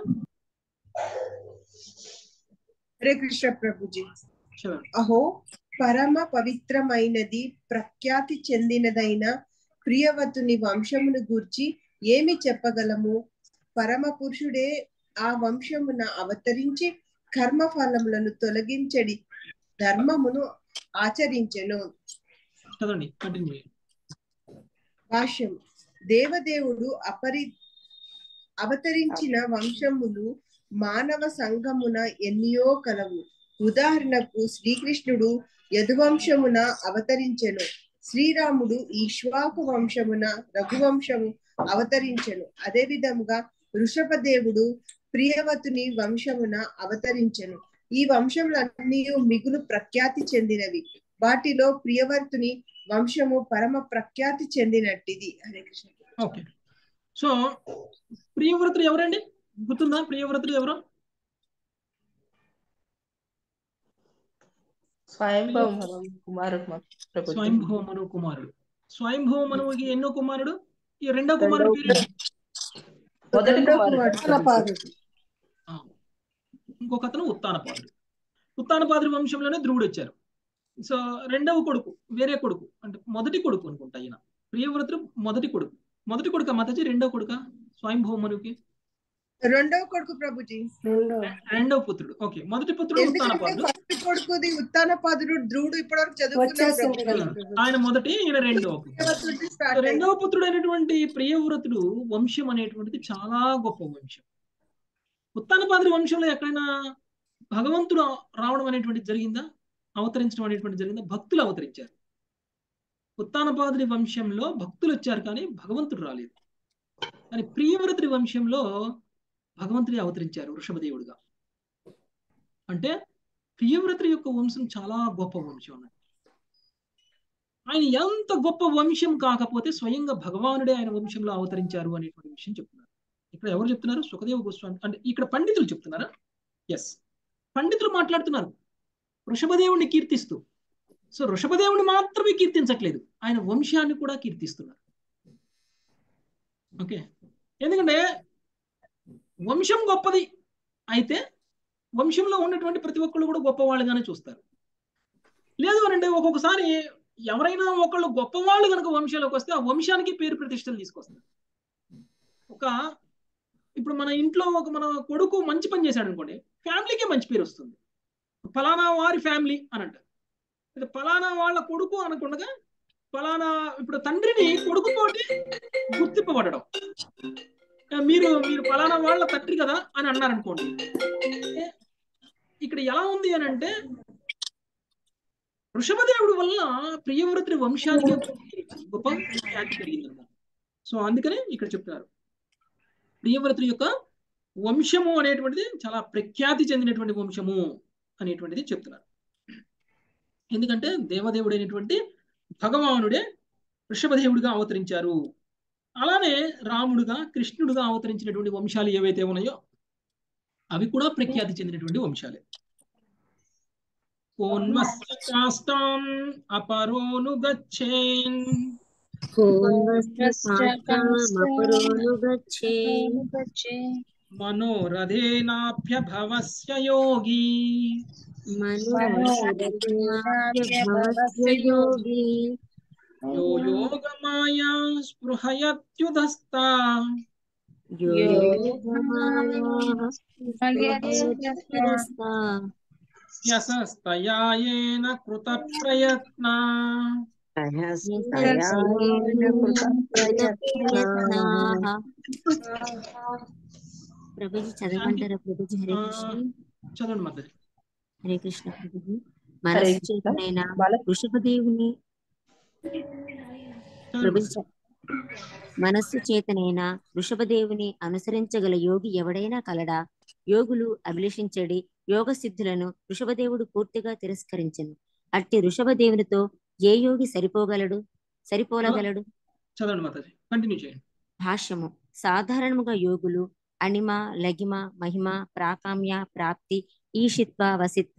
హరే కృష్ణ ప్రభుజీ చదవండి అహో పరమ పవిత్రమైనది ప్రఖ్యాతి చెందినదైన ప్రియవతుని వంశమును గూర్చి ఏమి చెప్పగలము పరమ పురుషుడే ఆ వంశమున అవతరించి కర్మ ఫలములను తొలగించడి ధర్మమును ఆచరించెను చదవండి కంటిన్యూ భాష్యం దేవదేవుడు అపరి అవతరించిన వంశములు మానవ సంఘమున ఎన్నియో కలవు ఉదాహరణకు శ్రీకృష్ణుడు యదువంశమున అవతరించెను శ్రీరాముడు ఈశ్వాకు వంశమున రఘువంశము అవతరించెను అదే విధముగా వృషభదేవుడు ప్రియవతుని వంశమున అవతరించెను ఈ వంశములన్నీ మిగులు ప్రఖ్యాతి చెందినవి వాటిలో ప్రియవర్తుని వంశము పరమ ప్రఖ్యాతి చెందినట్టిది హరే కృష్ణ ఓకే సో ప్రియవ్రతులు ఎవరండి గుర్తుందా ప్రియవ్రతులు ఎవరు స్వయంభవ కుమారుడు మా ప్రభుజీ స్వయంభవ మను కుమారుడు స్వయంభవ మనువుకి ఎన్నో కుమారుడు ఈ రెండో కుమారుడు పేరు మొదటి రెండో కుమారుడు కుమారుడు ఉత్తనపాదుడు ఆ, ఇంకొక అతను ఉత్తానపాదుడు ఉత్తానపాదుడి వంశంలోనే ధ్రువుడు వచ్చారు సో రెండవ కొడుకు వేరే కొడుకు అంటే మొదటి కొడుకు అనుకుంటా ఈయన ప్రియవ్రతుడు మొదటి కొడుకు మొదటి కొడుక మతజి రెండవ కొడుక స్వయంభవ మనుకి రెండవ కొడుకు ప్రభుజీ రెండో రెండవ పుత్రుడు ఓకే మొదటి పుత్రుడు ఎందుకంటే ఉత్తానపాదుడు ఫస్ట్ కొడుకుది ఉత్తానపాదుడు ధ్రువుడు ఇప్పటివరకు చదువుకున్నాం వచ్చేసింది ప్రభుజీ కదా ప్రభు ఆయన మొదటి ఈయన రెండవ ప్రియవతుడి సో స్టార్ట్ అయింది రెండవ పుత్రుడు అయినటువంటి ప్రియవ్రతుడు వంశం అనేటువంటిది చాలా గొప్ప వంశం ఉత్తానపాదుడి వంశంలో ఎక్కడైనా భగవంతుడు రావడం అనేటువంటిది జరిగిందా అవతరించడం అనేటువంటి జరిగిందా భక్తులు అవతరించారు ఉత్తానపాదుడి వంశంలో భక్తులు వచ్చారు కానీ భగవంతుడు రాలేదు కానీ ప్రియవ్రతుడి వంశంలో భగవంతుడి అవతరించారు వృషభదేవుడిగా అంటే ప్రియవ్రతుడి యొక్క వంశం చాలా గొప్ప వంశం అన్నట్టు ఆయన ఎంత గొప్ప వంశం కాకపోతే స్వయంగా భగవానుడే ఆయన వంశంలో అవతరించారు అనేటువంటి విషయం చెప్తున్నారు ఇక్కడ ఎవరు చెప్తున్నారు సుఖదేవ గోస్వామి అంటే ఇక్కడ పండితులు చెప్తున్నారా ఎస్ పండితులు మాట్లాడుతున్నారు వృషభదేవుణ్ణి కీర్తిస్తూ సో వృషభదేవుని మాత్రమే కీర్తించట్లేదు ఆయన వంశాన్ని కూడా కీర్తిస్తున్నారు ఓకే ఎందుకంటే వంశం గొప్పది అయితే వంశంలో ఉన్నటువంటి ప్రతి ఒక్కళ్ళు కూడా గొప్పవాళ్ళుగానే చూస్తారు లేదు అంటే ఒక్కొక్కసారి ఎవరైనా ఒకళ్ళు గొప్పవాళ్ళు కనుక వంశంలోకి వస్తే ఆ వంశానికి పేరు ప్రతిష్టలు తీసుకొస్తారు ఒక ఇప్పుడు మన ఇంట్లో ఒక మన కొడుకు మంచి పని చేశాడు అనుకోండి ఫ్యామిలీకే మంచి పేరు వస్తుంది ఫలానా వారి ఫ్యామిలీ అని అంటారు ఇది ఫలానా వాళ్ళ కొడుకు అనకుండగా ఫలానా ఇప్పుడు తండ్రిని కొడుకుతోటి గుర్తింపబడడం మీరు మీరు ఫలానా వాళ్ళ తండ్రి కదా అని అన్నారనుకోండి ఇక్కడ ఎలా ఉంది అని అంటే వృషభదేవుడి వల్ల ప్రియవ్రతుని వంశానికి గొప్ప ఖ్యాతి కలిగిందన్నమాట సో అందుకనే ఇక్కడ చెప్తున్నారు ప్రియవ్రతుని యొక్క వంశము అనేటువంటిది చాలా ప్రఖ్యాతి చెందినటువంటి వంశము అనేటువంటిది చెప్తున్నారు ఎందుకంటే దేవదేవుడు అయినటువంటి భగవానుడే వృషభదేవుడిగా అవతరించారు అలానే రాముడుగా కృష్ణుడుగా అవతరించినటువంటి వంశాలు ఏవైతే ఉన్నాయో అవి కూడా ప్రఖ్యాతి చెందినటువంటి వంశాలే కోన్వస్య కాష్టాం అపరోను గచ్చేన్ మనోరథేనాభ్యభవస్య యోగి యో యోగమాయా స్పృహయత్యుదస్తా యశస్తయాయేన కృత ప్రయత్న ప్రభుజీ చదవమంటారా ప్రభుజీ హరే కృష్ణ చదవండి మద్దరి హరే కృష్ణ ప్రభుజీ హరే మనస్సు కృష్ణ చేతనైన బాల వృషభదేవుని ప్రభుజీ మనస్సు చేతనైన వృషభదేవుని అనుసరించగల యోగి ఎవడైనా కలడా యోగులు అభిలషించడి యోగ సిద్ధులను వృషభదేవుడు పూర్తిగా తిరస్కరించను అట్టి వృషభదేవునితో ఏ యోగి సరిపోగలడు సరిపోలగలడు చదవండి మాతాజీ కంటిన్యూ చేయండి భాష్యము సాధారణముగా యోగులు అణిమ లగిమ మహిమ ప్రాకామ్య ప్రాప్తి ఈషిత్వ వసిత్వ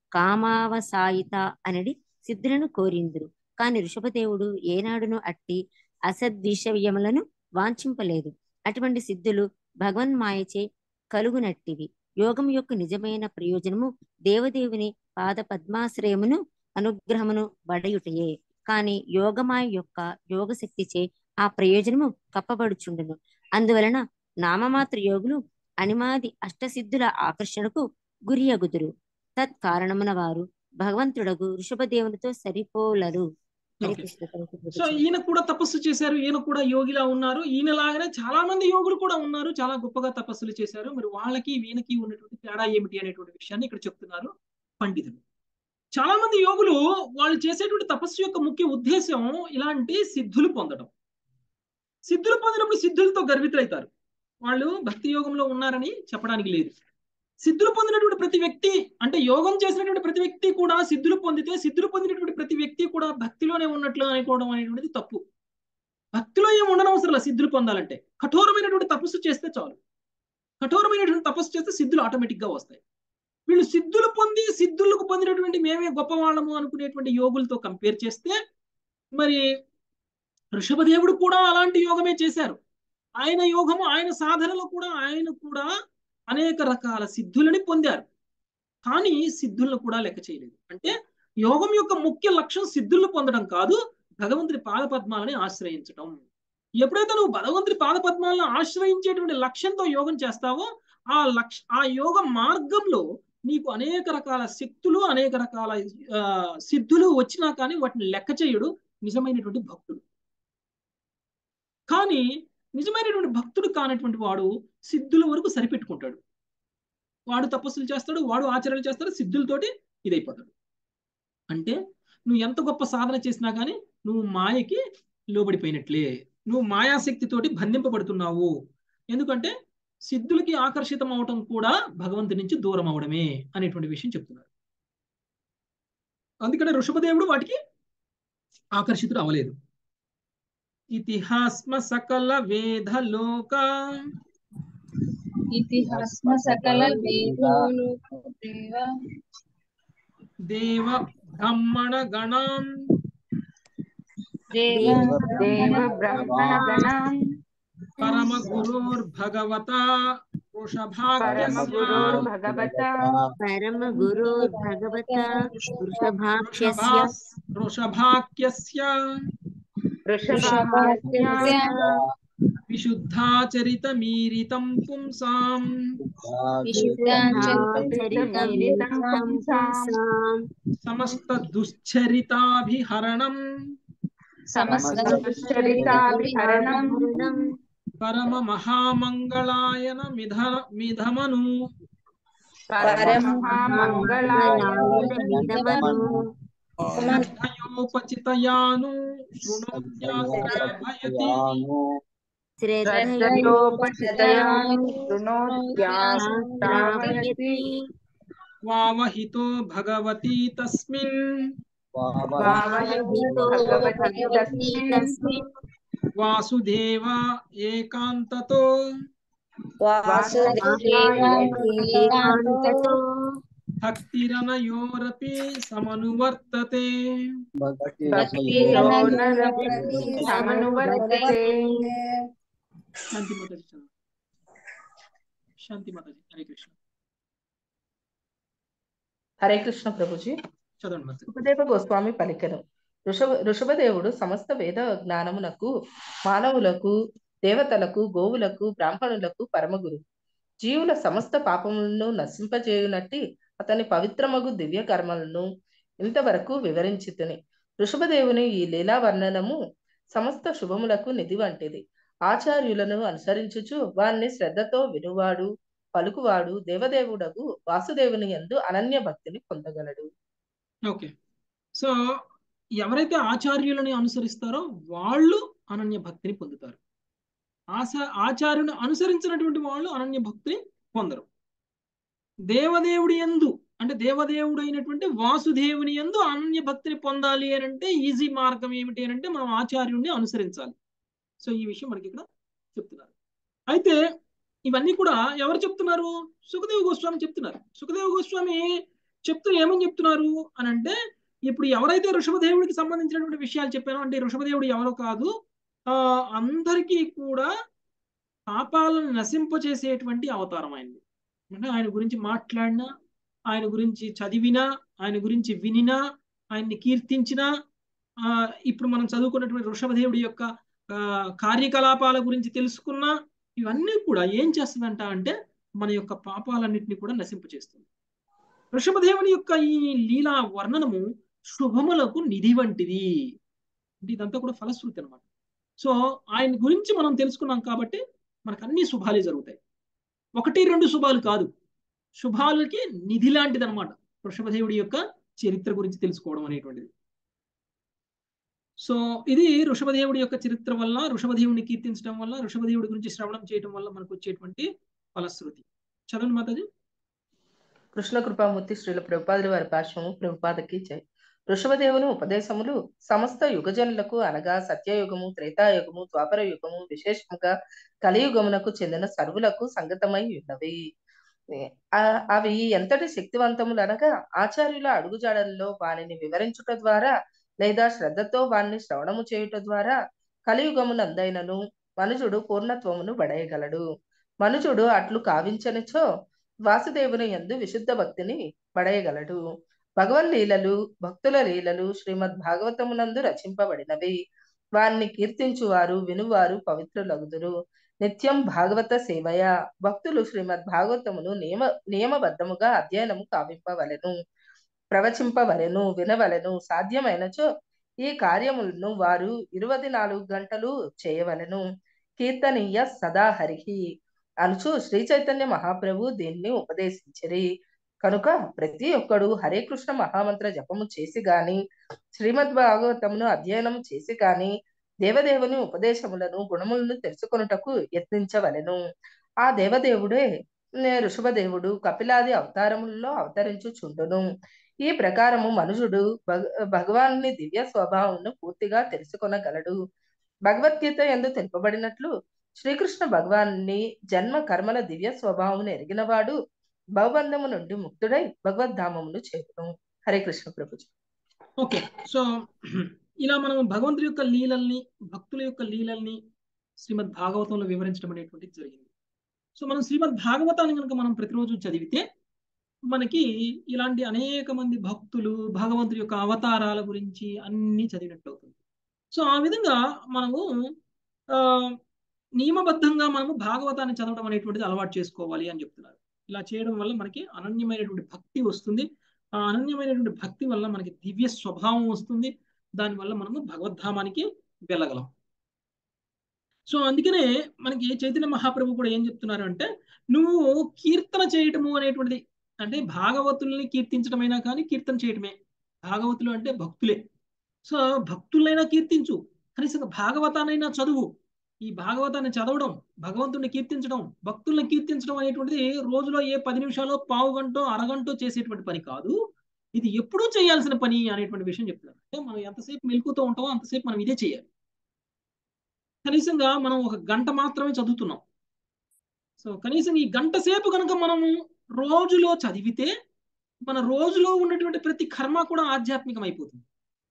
కామావసాయిత అనడి సిద్ధులను కోరిందురు కాని ఋషభదేవుడు ఏనాడును అట్టి అసద్విషయములను వాంఛింపలేదు అటువంటి సిద్ధులు భగవన్మాయచే కలుగునట్టివి యోగం యొక్క నిజమైన ప్రయోజనము దేవదేవుని పాద పద్మాశ్రయమును అనుగ్రహమును బడయుటయే కాని యోగమాయ యొక్క యోగ శక్తిచే ఆ ప్రయోజనము కప్పబడుచుండును అందువలన నామమాత్ర యోగులు అనిమాది అష్టసిద్ధుల ఆకర్షణకు గురియగుదురు తత్కారణమున వారు భగవంతుడగు వృషభదేవునితో సరిపోలరు Hare okay Krishna thank you so Prabhuji. ఈయన కూడా తపస్సు చేశారు ఈయన కూడా యోగిలా ఉన్నారు ఈయన లాగానే చాలా మంది యోగులు కూడా ఉన్నారు చాలా గొప్పగా తపస్సులు చేశారు మరి వాళ్ళకి వీళ్ళకి ఉన్నటువంటి తేడా ఏమిటి అనేటువంటి విషయాన్ని ఇక్కడ చెప్తున్నారు పండితులు చాలా మంది యోగులు వాళ్ళు చేసేటువంటి తపస్సు యొక్క ముఖ్య ఉద్దేశం ఇలాంటి సిద్ధులు పొందడం సిద్ధులు పొందినప్పుడు సిద్ధులతో గర్వితులైతారు వాళ్ళు భక్తి యోగంలో ఉన్నారని చెప్పడానికి లేదు సిద్ధులు పొందినటువంటి ప్రతి వ్యక్తి అంటే యోగం చేసినటువంటి ప్రతి వ్యక్తి కూడా సిద్ధులు పొందితే సిద్ధులు పొందినటువంటి ప్రతి వ్యక్తి కూడా భక్తిలోనే ఉన్నట్లు అనుకోవడం అనేటువంటిది తప్పు భక్తిలో ఏం ఉండనవసరం లేదు సిద్ధులు పొందాలంటే కఠోరమైనటువంటి తపస్సు చేస్తే చాలు కఠోరమైనటువంటి తపస్సు చేస్తే సిద్ధులు ఆటోమేటిక్ గా వస్తాయి వీళ్ళు సిద్ధులు పొంది సిద్ధులకు పొందినటువంటి మేమే గొప్పవాళ్ళము అనుకునేటువంటి యోగులతో కంపేర్ చేస్తే మరి ఋషభదేవుడు కూడా అలాంటి యోగమే చేశారు ఆయన యోగము ఆయన సాధనలో కూడా ఆయన కూడా అనేక రకాల సిద్ధులని పొందారు కానీ సిద్ధులను కూడా లెక్క చేయలేదు అంటే యోగం యొక్క ముఖ్య లక్ష్యం సిద్ధులను పొందడం కాదు భగవంతుని పాదపద్మాలని ఆశ్రయించడం ఎప్పుడైతే నువ్వు భగవంతుని పాదపద్మాలను ఆశ్రయించేటువంటి లక్ష్యంతో యోగం చేస్తావో ఆ లక్ష ఆ యోగ మార్గంలో నీకు అనేక రకాల శక్తులు అనేక రకాల ఆ, సిద్ధులు వచ్చినా కానీ వాటిని లెక్క చేయడు నిజమైనటువంటి భక్తుడు కానీ నిజమైనటువంటి భక్తుడు కానటువంటి వాడు సిద్ధుల వరకు సరిపెట్టుకుంటాడు వాడు తపస్సులు చేస్తాడు వాడు ఆచరణలు చేస్తాడు సిద్ధులతోటి ఇదైపోతాడు అంటే నువ్వు ఎంత గొప్ప సాధన చేసినా కానీ నువ్వు మాయకి లోబడిపోయినట్లే నువ్వు మాయాశక్తితోటి బంధింపబడుతున్నావు ఎందుకంటే సిద్ధులకి ఆకర్షితం అవటం కూడా భగవంతుడి నుంచి దూరం అవడమే అనేటువంటి విషయం చెప్తున్నారు అందుకనే ఋషభదేవుడు వాటికి ఆకర్షితుడు అవలేదు ఇతిహాస్మ సకల వేద లోక ఇతిహాస్మ సకల వేదోలు దేవ దేవ బ్రాహ్మణ గణాం దేవ దేవ బ్రాహ్మణ గణాం పరమ గురోర్భగవత పరమ గురోర్ భగవత పరమ గురు భగవత వృషభాక్షస్య వృషభాక్యస్య వృషభాస్య విశుద్ధాచరితమీరితం పుంసాం చరితమిరితం పుంసాం సమస్త దుశ్చరితాభిహరణం సమస్త దుశ్చరితాభిహరణం పరమ మహామంగళాయన మిధ మిధమను శ్రద్ధయోపచితయాను శృణోత్యాశ్రయభయతి శ్రద్ధయోపచితయాను శృణోత్యాశ్రావయతి వావహితో భగవతి తస్మిన్ భావయతో భగవతి తస్మిన్ వాసుదేవ ఏకాంతతో ఏకాంతతో భక్తిరనయోరపి సమనువర్తతే భక్తియోనరపి సమనువర్తతే శాంతి మాతాజీ చదవండి. శాంతి మాతాజీ హరే కృష్ణ హరే కృష్ణ ప్రభుజీ చదవండి మాతాజీ సుఖదేవ గోస్వామి పలికెను ఋషభ ఋషభదేవుడు సమస్త వేద జ్ఞానమునకు మానవులకు దేవతలకు గోవులకు బ్రాహ్మణులకు పరమగురు జీవుల సమస్త పాపములను నశింపజేయునట్టి అతని పవిత్రమగు దివ్య కర్మలను ఇంతవరకు వివరించితిని ఋషభదేవుని ఈ లీలా వర్ణనము సమస్త శుభములకు నిధి వంటిది ఆచార్యులను అనుసరించుచు వారిని శ్రద్ధతో వినువాడు పలుకువాడు దేవదేవుడగు వాసుదేవుని యందు అనన్య భక్తిని పొందగలడు ఓకే సో ఎవరైతే ఆచార్యులని అనుసరిస్తారో వాళ్ళు అనన్య భక్తిని పొందుతారు ఆశ ఆచార్యుని అనుసరించినటువంటి వాళ్ళు అనన్య భక్తిని పొందరు దేవదేవుడి ఎందు అంటే దేవుడు అయినటువంటి వాసుదేవుని ఎందు అనన్య భక్తిని పొందాలి అని అంటే ఈజీ మార్గం ఏమిటి అని అంటే మనం ఆచార్యుడిని అనుసరించాలి సో ఈ విషయం మనకి ఇక్కడ చెప్తున్నారు అయితే ఇవన్నీ కూడా ఎవరు చెప్తున్నారు సుఖదేవ గోస్వామి చెప్తున్నారు సుఖదేవ గోస్వామి చెప్తూ ఏమని చెప్తున్నారు అని అంటే ఇప్పుడు ఎవరైతే ఋషభదేవుడికి సంబంధించినటువంటి విషయాలు చెప్పానో అంటే ఋషభదేవుడు ఎవరో కాదు ఆ అందరికీ కూడా పాపాలను నశింపచేసేటువంటి అవతారం అయింది అంటే ఆయన గురించి మాట్లాడినా ఆయన గురించి చదివినా ఆయన గురించి వినినా ఆయన్ని కీర్తించినా ఆ ఇప్పుడు మనం చదువుకున్నటువంటి ఋషభదేవుడి యొక్క కార్యకలాపాల గురించి తెలుసుకున్నా ఇవన్నీ కూడా ఏం చేస్తుందంట అంటే మన యొక్క పాపాలన్నింటినీ కూడా నశింపచేస్తుంది ఋషభదేవుని యొక్క ఈ లీలా వర్ణనము శుభములకు నిధి వంటిది అంటే ఇదంతా కూడా ఫలశ్రుతి అనమాట సో ఆయన గురించి మనం తెలుసుకున్నాం కాబట్టి మనకు అన్ని శుభాలే జరుగుతాయి ఒకటి రెండు శుభాలు కాదు శుభాలకి నిధి లాంటిది అనమాట వృషభదేవుడి యొక్క చరిత్ర గురించి తెలుసుకోవడం అనేటువంటిది సో ఇది ఋషభదేవుడి యొక్క చరిత్ర వల్ల ఋషభదేవుని కీర్తించడం వల్ల ఋషభదేవుడి గురించి శ్రవణం చేయడం వల్ల మనకు వచ్చేటువంటి ఫలశ్రుతి చదవండి మాతాజీ కృష్ణ కృపామూర్తి శ్రీల ప్రభుపాదుల వారి భాష్యము ప్రభుపాదకి జై ఋషభదేవుని ఉపదేశములు సమస్త యుగజనులకు అనగా సత్యయుగము త్రేతాయుగము ద్వాపర యుగము విశేషముగా కలియుగమునకు చెందిన సర్వులకు సంగతమై ఉన్నవి అవి ఎంతటి శక్తివంతములు అనగా ఆచార్యుల అడుగుజాడల్లో వానిని వివరించుట ద్వారా లేదా శ్రద్ధతో వారిని శ్రవణము చేయుట ద్వారా కలియుగమునందైనను మనుజుడు పూర్ణత్వమును బడయగలడు మనుజుడు అట్లు కావించనిచో వాసుదేవుని ఎందు విశుద్ధ భక్తిని పడయగలడు భగవల్లీలలు భక్తుల లీలలు శ్రీమద్ భాగవతమునందు రచింపబడినవి వారిని కీర్తించువారు వినువారు పవిత్రులగుదురు నిత్యం భాగవత సేవయ భక్తులు శ్రీమద్ భాగవతమును నియమ నియమబద్ధముగా అధ్యయనము కావింపవలెను ప్రవచింపవలెను వినవలెను సాధ్యమైనచో ఈ కార్యములను వారు ఇరవై నాలుగు గంటలు చేయవలెను కీర్తనీయ సదా హరిహి అనుచు శ్రీ చైతన్య మహాప్రభు దీన్ని ఉపదేశించిరి కనుక ప్రతి ఒక్కడు హరే కృష్ణ మహామంత్ర జపము చేసి గాని శ్రీమద్ భాగవతమును అధ్యయనం చేసి గాని దేవదేవుని ఉపదేశములను గుణములను తెలుసుకొనుటకు యత్నించవలెను ఆ దేవదేవుడే ఋషభదేవుడు కపిలాది అవతారములలో అవతరించుచుండును ఈ ప్రకారము మనుషుడు భగ భగవానుని దివ్య స్వభావమును పూర్తిగా తెలుసుకొనగలడు భగవద్గీత ఎందు తెలుపబడినట్లు శ్రీకృష్ణ భగవాన్ని జన్మ కర్మల దివ్య స్వభావమును ఎరిగినవాడు భవబంధము నుండి ముక్తుడై భగవద్ధామమును చేరును హరే కృష్ణ ప్రభుజీ ఓకే సో ఇలా మనం భగవంతుడి యొక్క లీలల్ని భక్తుల యొక్క లీలల్ని శ్రీమద్ భాగవతంలో వివరించడం అనేటువంటిది జరిగింది సో మనం శ్రీమద్ భాగవతాన్ని కనుక మనం ప్రతిరోజు చదివితే మనకి ఇలాంటి అనేక మంది భక్తులు భగవంతుడి యొక్క అవతారాల గురించి అన్ని చదివినట్టు అవుతుంది సో ఆ విధంగా మనము ఆ నియమబద్ధంగా మనము భాగవతాన్ని చదవడం అనేటువంటిది అలవాటు చేసుకోవాలి అని చెప్తున్నారు ఇలా చేయడం వల్ల మనకి అనన్యమైనటువంటి భక్తి వస్తుంది ఆ అనన్యమైనటువంటి భక్తి వల్ల మనకి దివ్య స్వభావం వస్తుంది దానివల్ల మనము భగవద్ధామానికి వెళ్ళగలం సో అందుకనే మనకి చైతన్య మహాప్రభు కూడా ఏం చెప్తున్నారు అంటే నువ్వు కీర్తన చేయటము అనేటువంటిది అంటే భాగవతుల్ని కీర్తించడమైనా కానీ కీర్తన చేయటమే భాగవతులు అంటే భక్తులే సో భక్తులైనా కీర్తించు కనీసం భాగవతానైనా చదువు ఈ భాగవతాన్ని చదవడం భగవంతుడిని కీర్తించడం భక్తుల్ని కీర్తించడం అనేటువంటిది రోజులో ఏ పది నిమిషాలు పావు గంటో అరగంటో చేసేటువంటి పని కాదు ఇది ఎప్పుడూ చేయాల్సిన పని అనేటువంటి విషయం చెప్తున్నారు అంటే మనం ఎంతసేపు మెలుకుతూ ఉంటామో అంతసేపు మనం ఇదే చేయాలి కనీసంగా మనం ఒక గంట మాత్రమే చదువుతున్నాం సో కనీసం ఈ గంట సేపు కనుక మనము రోజులో చదివితే మన రోజులో ఉన్నటువంటి ప్రతి కర్మ కూడా ఆధ్యాత్మికం అయిపోతుంది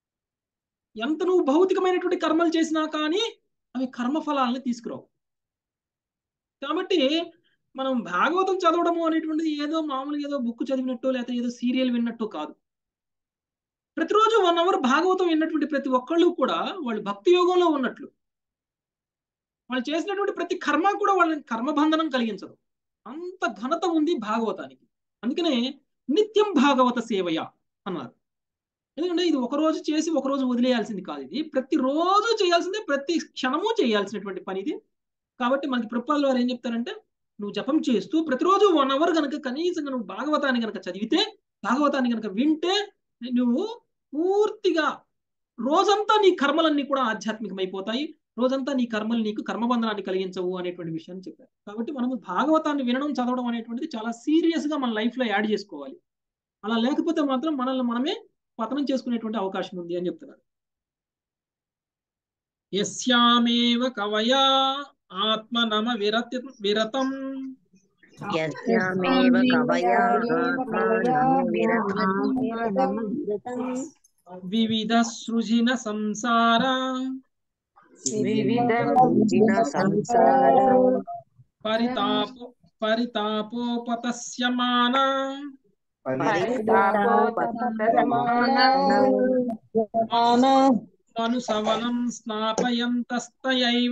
ఎంత నువ్వు భౌతికమైనటువంటి కర్మలు చేసినా కానీ అవి కర్మఫలాలను తీసుకురావు కాబట్టి మనం భాగవతం చదవడము అనేటువంటిది ఏదో మామూలుగా ఏదో బుక్ చదివినట్టు లేకపోతే ఏదో సీరియల్ విన్నట్టు కాదు ప్రతిరోజు వన్ అవర్ భాగవతం విన్నటువంటి ప్రతి ఒక్కళ్ళు కూడా వాళ్ళు భక్తి యోగంలో ఉన్నట్లు వాళ్ళు చేసినటువంటి ప్రతి కర్మ కూడా వాళ్ళని కర్మబంధనం కలిగించదు అంత ఘనత ఉంది భాగవతానికి అందుకనే నిత్యం భాగవత సేవయ అన్నారు ఎందుకంటే ఇది ఒక రోజు చేసి ఒక రోజు వదిలేయాల్సింది కాదు ఇది ప్రతిరోజు చేయాల్సిందే ప్రతి క్షణము చేయాల్సినటువంటి పని ఇది కాబట్టి మనకి ప్రభుపాదుల వారు ఏం చెప్తారంటే నువ్వు జపం చేస్తూ ప్రతిరోజు వన్ అవర్ కనుక కనీసంగా నువ్వు భాగవతాన్ని కనుక చదివితే భాగవతాన్ని కనుక వింటే నువ్వు పూర్తిగా రోజంతా నీ కర్మలన్నీ కూడా ఆధ్యాత్మికమైపోతాయి రోజంతా నీ కర్మలు నీకు కర్మబంధనాన్ని కలిగించవు అనేటువంటి విషయాన్ని చెప్పారు కాబట్టి మనము భాగవతాన్ని వినడం చదవడం అనేటువంటిది చాలా సీరియస్ గా మన లైఫ్ లో యాడ్ చేసుకోవాలి అలా లేకపోతే మాత్రం మనల్ని మనమే పతనం చేసుకునేటువంటి అవకాశం ఉంది అని చెప్తున్నారు యస్యామేవ కవయా ఆత్మనమ విరతి విరతం యస్యామేవ కవయా వివిధ సృజిన సంసార వివిధ సంసార పరితాపో పరితాపోపతస్యమాన మనుసవనం స్నాపయంతస్తయైవ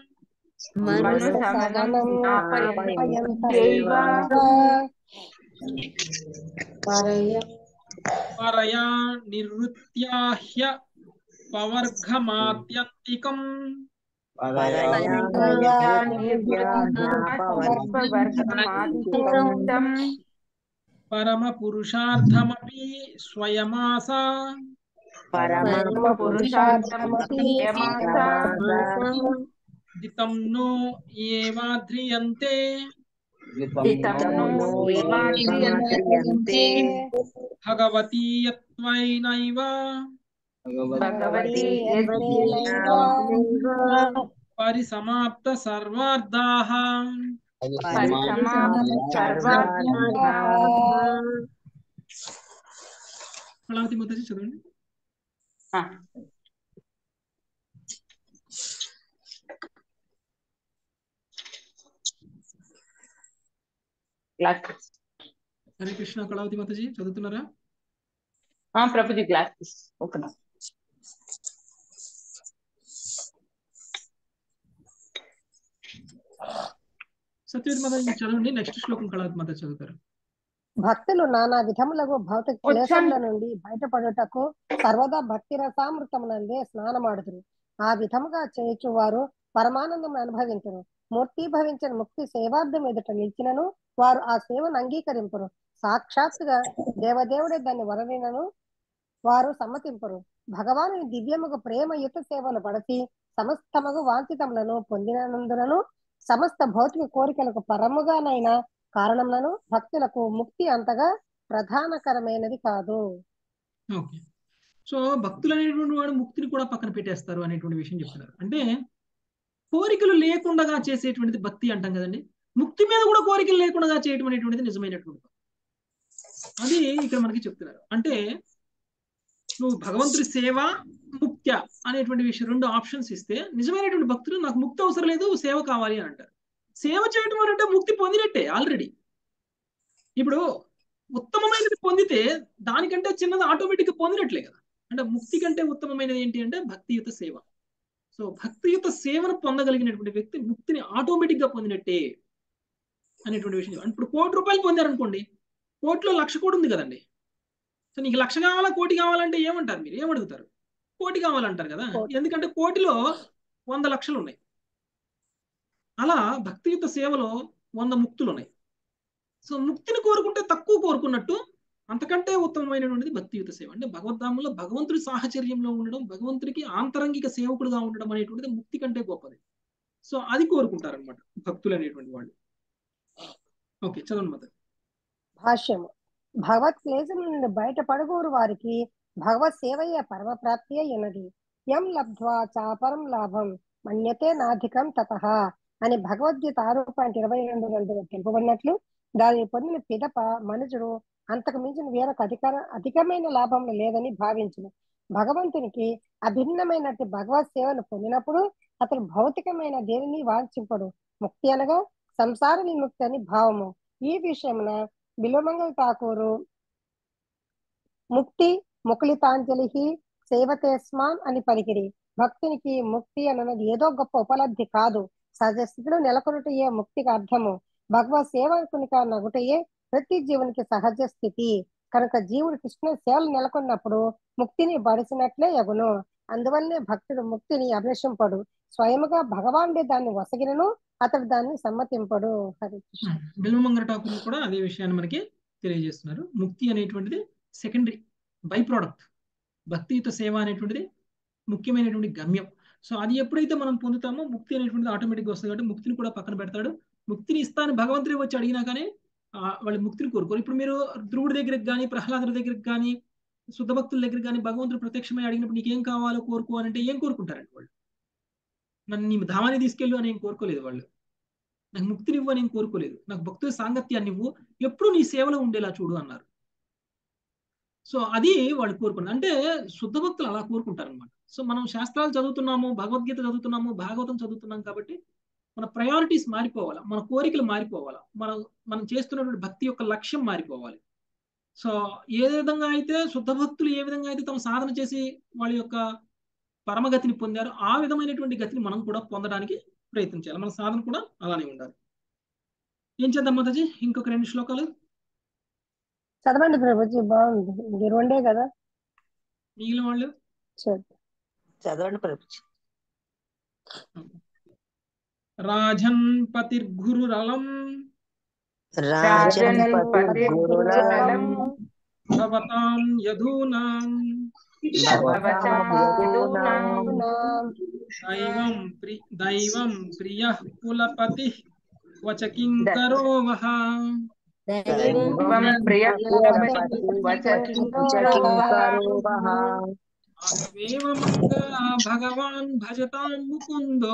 పరయా నివృత్యాహ్య పవర్గమాత్యంతికం పరమ పురుషార్థమపి స్వయమాస దితం నో ఏవాధ్రియంతే భగవతీయత్వైనైవ పరిసమాప్త సర్వార్థాః కళావతి మాతాజీ చదవండి హరే కృష్ణ కళావతి మాతాజీ చదువుతున్నారా ప్రభుజీ క్లాస్ ఓకే సత్యవతి మాతాజీ చదవండి నెక్స్ట్ శ్లోకం కళావతి మాతాజీ చదువుతారు భక్తులు నానా విధములకు భౌతిక క్లేశముల నుండి బయటపడుటకు సర్వదా భక్తి రసామృతమునందే స్నానమాడుతురు ఆ విధముగా చేయుచు వారు పరమానందం అనుభవించరు మూర్తి భవించిన ముక్తి సేవార్థం ఎదుట నిలిచినను వారు ఆ సేవను అంగీకరింపరు సాక్షాత్తుగా దేవదేవుడే దాన్ని వరనినను వారు సమ్మతింపరు భగవాను దివ్యముగు ప్రేమయుత సేవలు పడసి సమస్తమగు వాంఛితములను పొందినందునను సమస్త భౌతిక కోరికలకు పరముగానైనా కారణములను భక్తులకు ముక్తి అంతగా ప్రధానకరమైనది కాదు ఓకే సో భక్తులు అనేటువంటి వాడు ముక్తిని కూడా పక్కన పెట్టేస్తారు అనేటువంటి విషయం చెప్తున్నారు అంటే కోరికలు లేకుండా చేసేటువంటిది భక్తి అంటాం కదండి ముక్తి మీద కూడా కోరికలు లేకుండా చేయటం అనేటువంటిది నిజమైనటువంటి అది ఇక్కడ మనకి చెప్తున్నారు అంటే నువ్వు భగవంతుడి సేవ ముక్త్య అనేటువంటి విషయం రెండు ఆప్షన్స్ ఇస్తే నిజమైనటువంటి భక్తులు నాకు ముక్తి అవసరం లేదు సేవ కావాలి అని అంటారు సేవ చేయటం అంటే ముక్తి పొందినట్టే ఆల్రెడీ ఇప్పుడు ఉత్తమమైనది పొందితే దానికంటే చిన్నది ఆటోమేటిక్గా పొందినట్లే కదా అంటే ముక్తి కంటే ఉత్తమమైనది ఏంటి అంటే భక్తియుత సేవ సో భక్తియుత సేవను పొందగలిగినటువంటి వ్యక్తి ముక్తిని ఆటోమేటిక్ గా పొందినట్టే అనేటువంటి విషయం ఇప్పుడు కోటి రూపాయలు పొందారనుకోండి కోటిలో లక్ష కోటి ఉంది కదండి సో నీకు లక్ష కావాలా కోటి కావాలంటే ఏమంటారు మీరు ఏమడుగుతారు కోటి కావాలంటారు కదా ఎందుకంటే కోటిలో వంద లక్షలు ఉన్నాయి అలా భక్తియుత సేవలో వంద ముక్తులు ఉన్నాయి సో ముక్తిని కోరుకుంటే తక్కువ కోరుకున్నట్టు అంతకంటే ఉత్తమమైనటువంటిది భక్తియుత సేవ అంటే భగవద్ధామంలో భగవంతుడి సాహచర్యంలో ఉండడం భగవంతుడికి ఆంతరంగిక సేవకుడుగా ఉండడం అనేటువంటిది ముక్తి కంటే గొప్పది సో అది కోరుకుంటారనమాట భక్తులు అనేటువంటి వాళ్ళు ఓకే చదవండి మదర్ భాష్యము భగవత్ క్లేశం నుండి బయటపడగోరు వారికి భగవత్ సేవయ్య పరమ ప్రాప్తి అయినది ఎం లబ్ధ్వా చాపరం లాభం మన్యతే నాధికం తత అని భగవద్గీత ఆరు పాయింట్ ఇరవై రెండు రెండు తెలుపబడినట్లు దానిని పొందిన పిదప మనుషుడు అంతకు మించిన వేరొక అధికార అధికమైన లాభం లేదని భావించును భగవంతునికి అభిన్నమైనట్టు భగవత్ సేవను పొందినప్పుడు అతను భౌతికమైన దేనిని వాంఛింపడు ముక్తి అనగా సంసార విముక్తి అని భావము ఈ విషయమున బిలోమంగళ ఠాకూరు ముక్తి ముకులితాంజలి సేవతేస్మాన్ అని పలికిరి భక్తునికి ముక్తి అన్నది ఏదో గొప్ప ఉపలబ్ధి కాదు సహజ స్థితిలో నెలకొనుటయే ముక్తికి అర్థము భగవత్ సేవకునిక నగుటయే ప్రతి జీవునికి సహజ స్థితి కనుక జీవుడు కృష్ణ సేవలు నెలకొన్నప్పుడు ముక్తిని బడిసినట్లే ఎగును అందువల్లే భక్తుడు ముక్తిని అభిలషింపడు స్వయముగా భగవానుడే దాన్ని వసగినను అతడు దాన్ని సమ్మతింపడు హరి కృష్ణ బిల్వమంగర ఠాకూర్ కూడా అదే విషయాన్ని మనకి తెలియజేస్తున్నారు ముక్తి అనేటువంటిది సెకండరీ బై ప్రోడక్ట్ భక్తియుత సేవ అనేటువంటిది ముఖ్యమైనటువంటి గమ్యం సో అది ఎప్పుడైతే మనం పొందుతామో ముక్తి అనేటువంటిది ఆటోమేటిక్గా వస్తుంది కాబట్టి ముక్తిని కూడా పక్కన పెడతాడు ముక్తిని ఇస్తాను భగవంతుడే వచ్చి అడిగినా కానీ ఆ, వాళ్ళు ముక్తిని కోరుకోరు ఇప్పుడు మీరు ధ్రువుడి దగ్గరికి కానీ ప్రహ్లాదుడి దగ్గరికి కానీ శుద్ధ భక్తుల దగ్గరికి కానీ భగవంతుడు ప్రత్యక్షమై అడిగినప్పుడు నీకేం కావాలో కోరుకో అని అంటే ఏం కోరుకుంటారండి వాళ్ళు నన్ను నీ ధామాన్ని తీసుకెళ్ళు అని ఏం కోరుకోలేదు వాళ్ళు నాకు ముక్తిని ఇవ్వు అని ఏం కోరుకోలేదు నాకు భక్తుల సాంగత్యాన్ని ఇవ్వు ఎప్పుడు నీ సేవలో ఉండేలా చూడు అన్నారు సో అది వాళ్ళు కోరుకున్నారు అంటే శుద్ధ భక్తులు అలా కోరుకుంటారు అనమాట సో మనం శాస్త్రాలు చదువుతున్నాము భగవద్గీత చదువుతున్నాము భాగవతం చదువుతున్నాం కాబట్టి మన ప్రయారిటీస్ మారిపోవాలా మన కోరికలు మారిపోవాలా మనం మనం చేస్తున్నటువంటి భక్తి యొక్క లక్ష్యం మారిపోవాలి సో ఏ విధంగా అయితే శుద్ధ భక్తులు ఏ విధంగా అయితే తమ సాధన చేసి వాళ్ళ యొక్క పరమగతిని పొందారో ఆ విధమైనటువంటి గతిని మనం కూడా పొందడానికి ప్రయత్నం చేయాలి మన సాధన కూడా అలానే ఉండాలి ఏం చేద్దాం మాతాజీ ఇంకొక రెండు శ్లోకాలు చదవండి ప్రభుజీ బాగుంది ఇది రెండే కదా మిగిలిన వాళ్ళు చదువు చదవండి ప్రభుజీ రాజన్ పతిర్గురురలం రాజన్ పతిర్గురురలం భవతాం యధూనాం దైవం ప్రి దైవం ప్రియ కులపతి వచకింకరో వహ దైవం ప్రియ కులపతి ఆత్మేవమంగా భగవాన్ భజతాం ముకుందో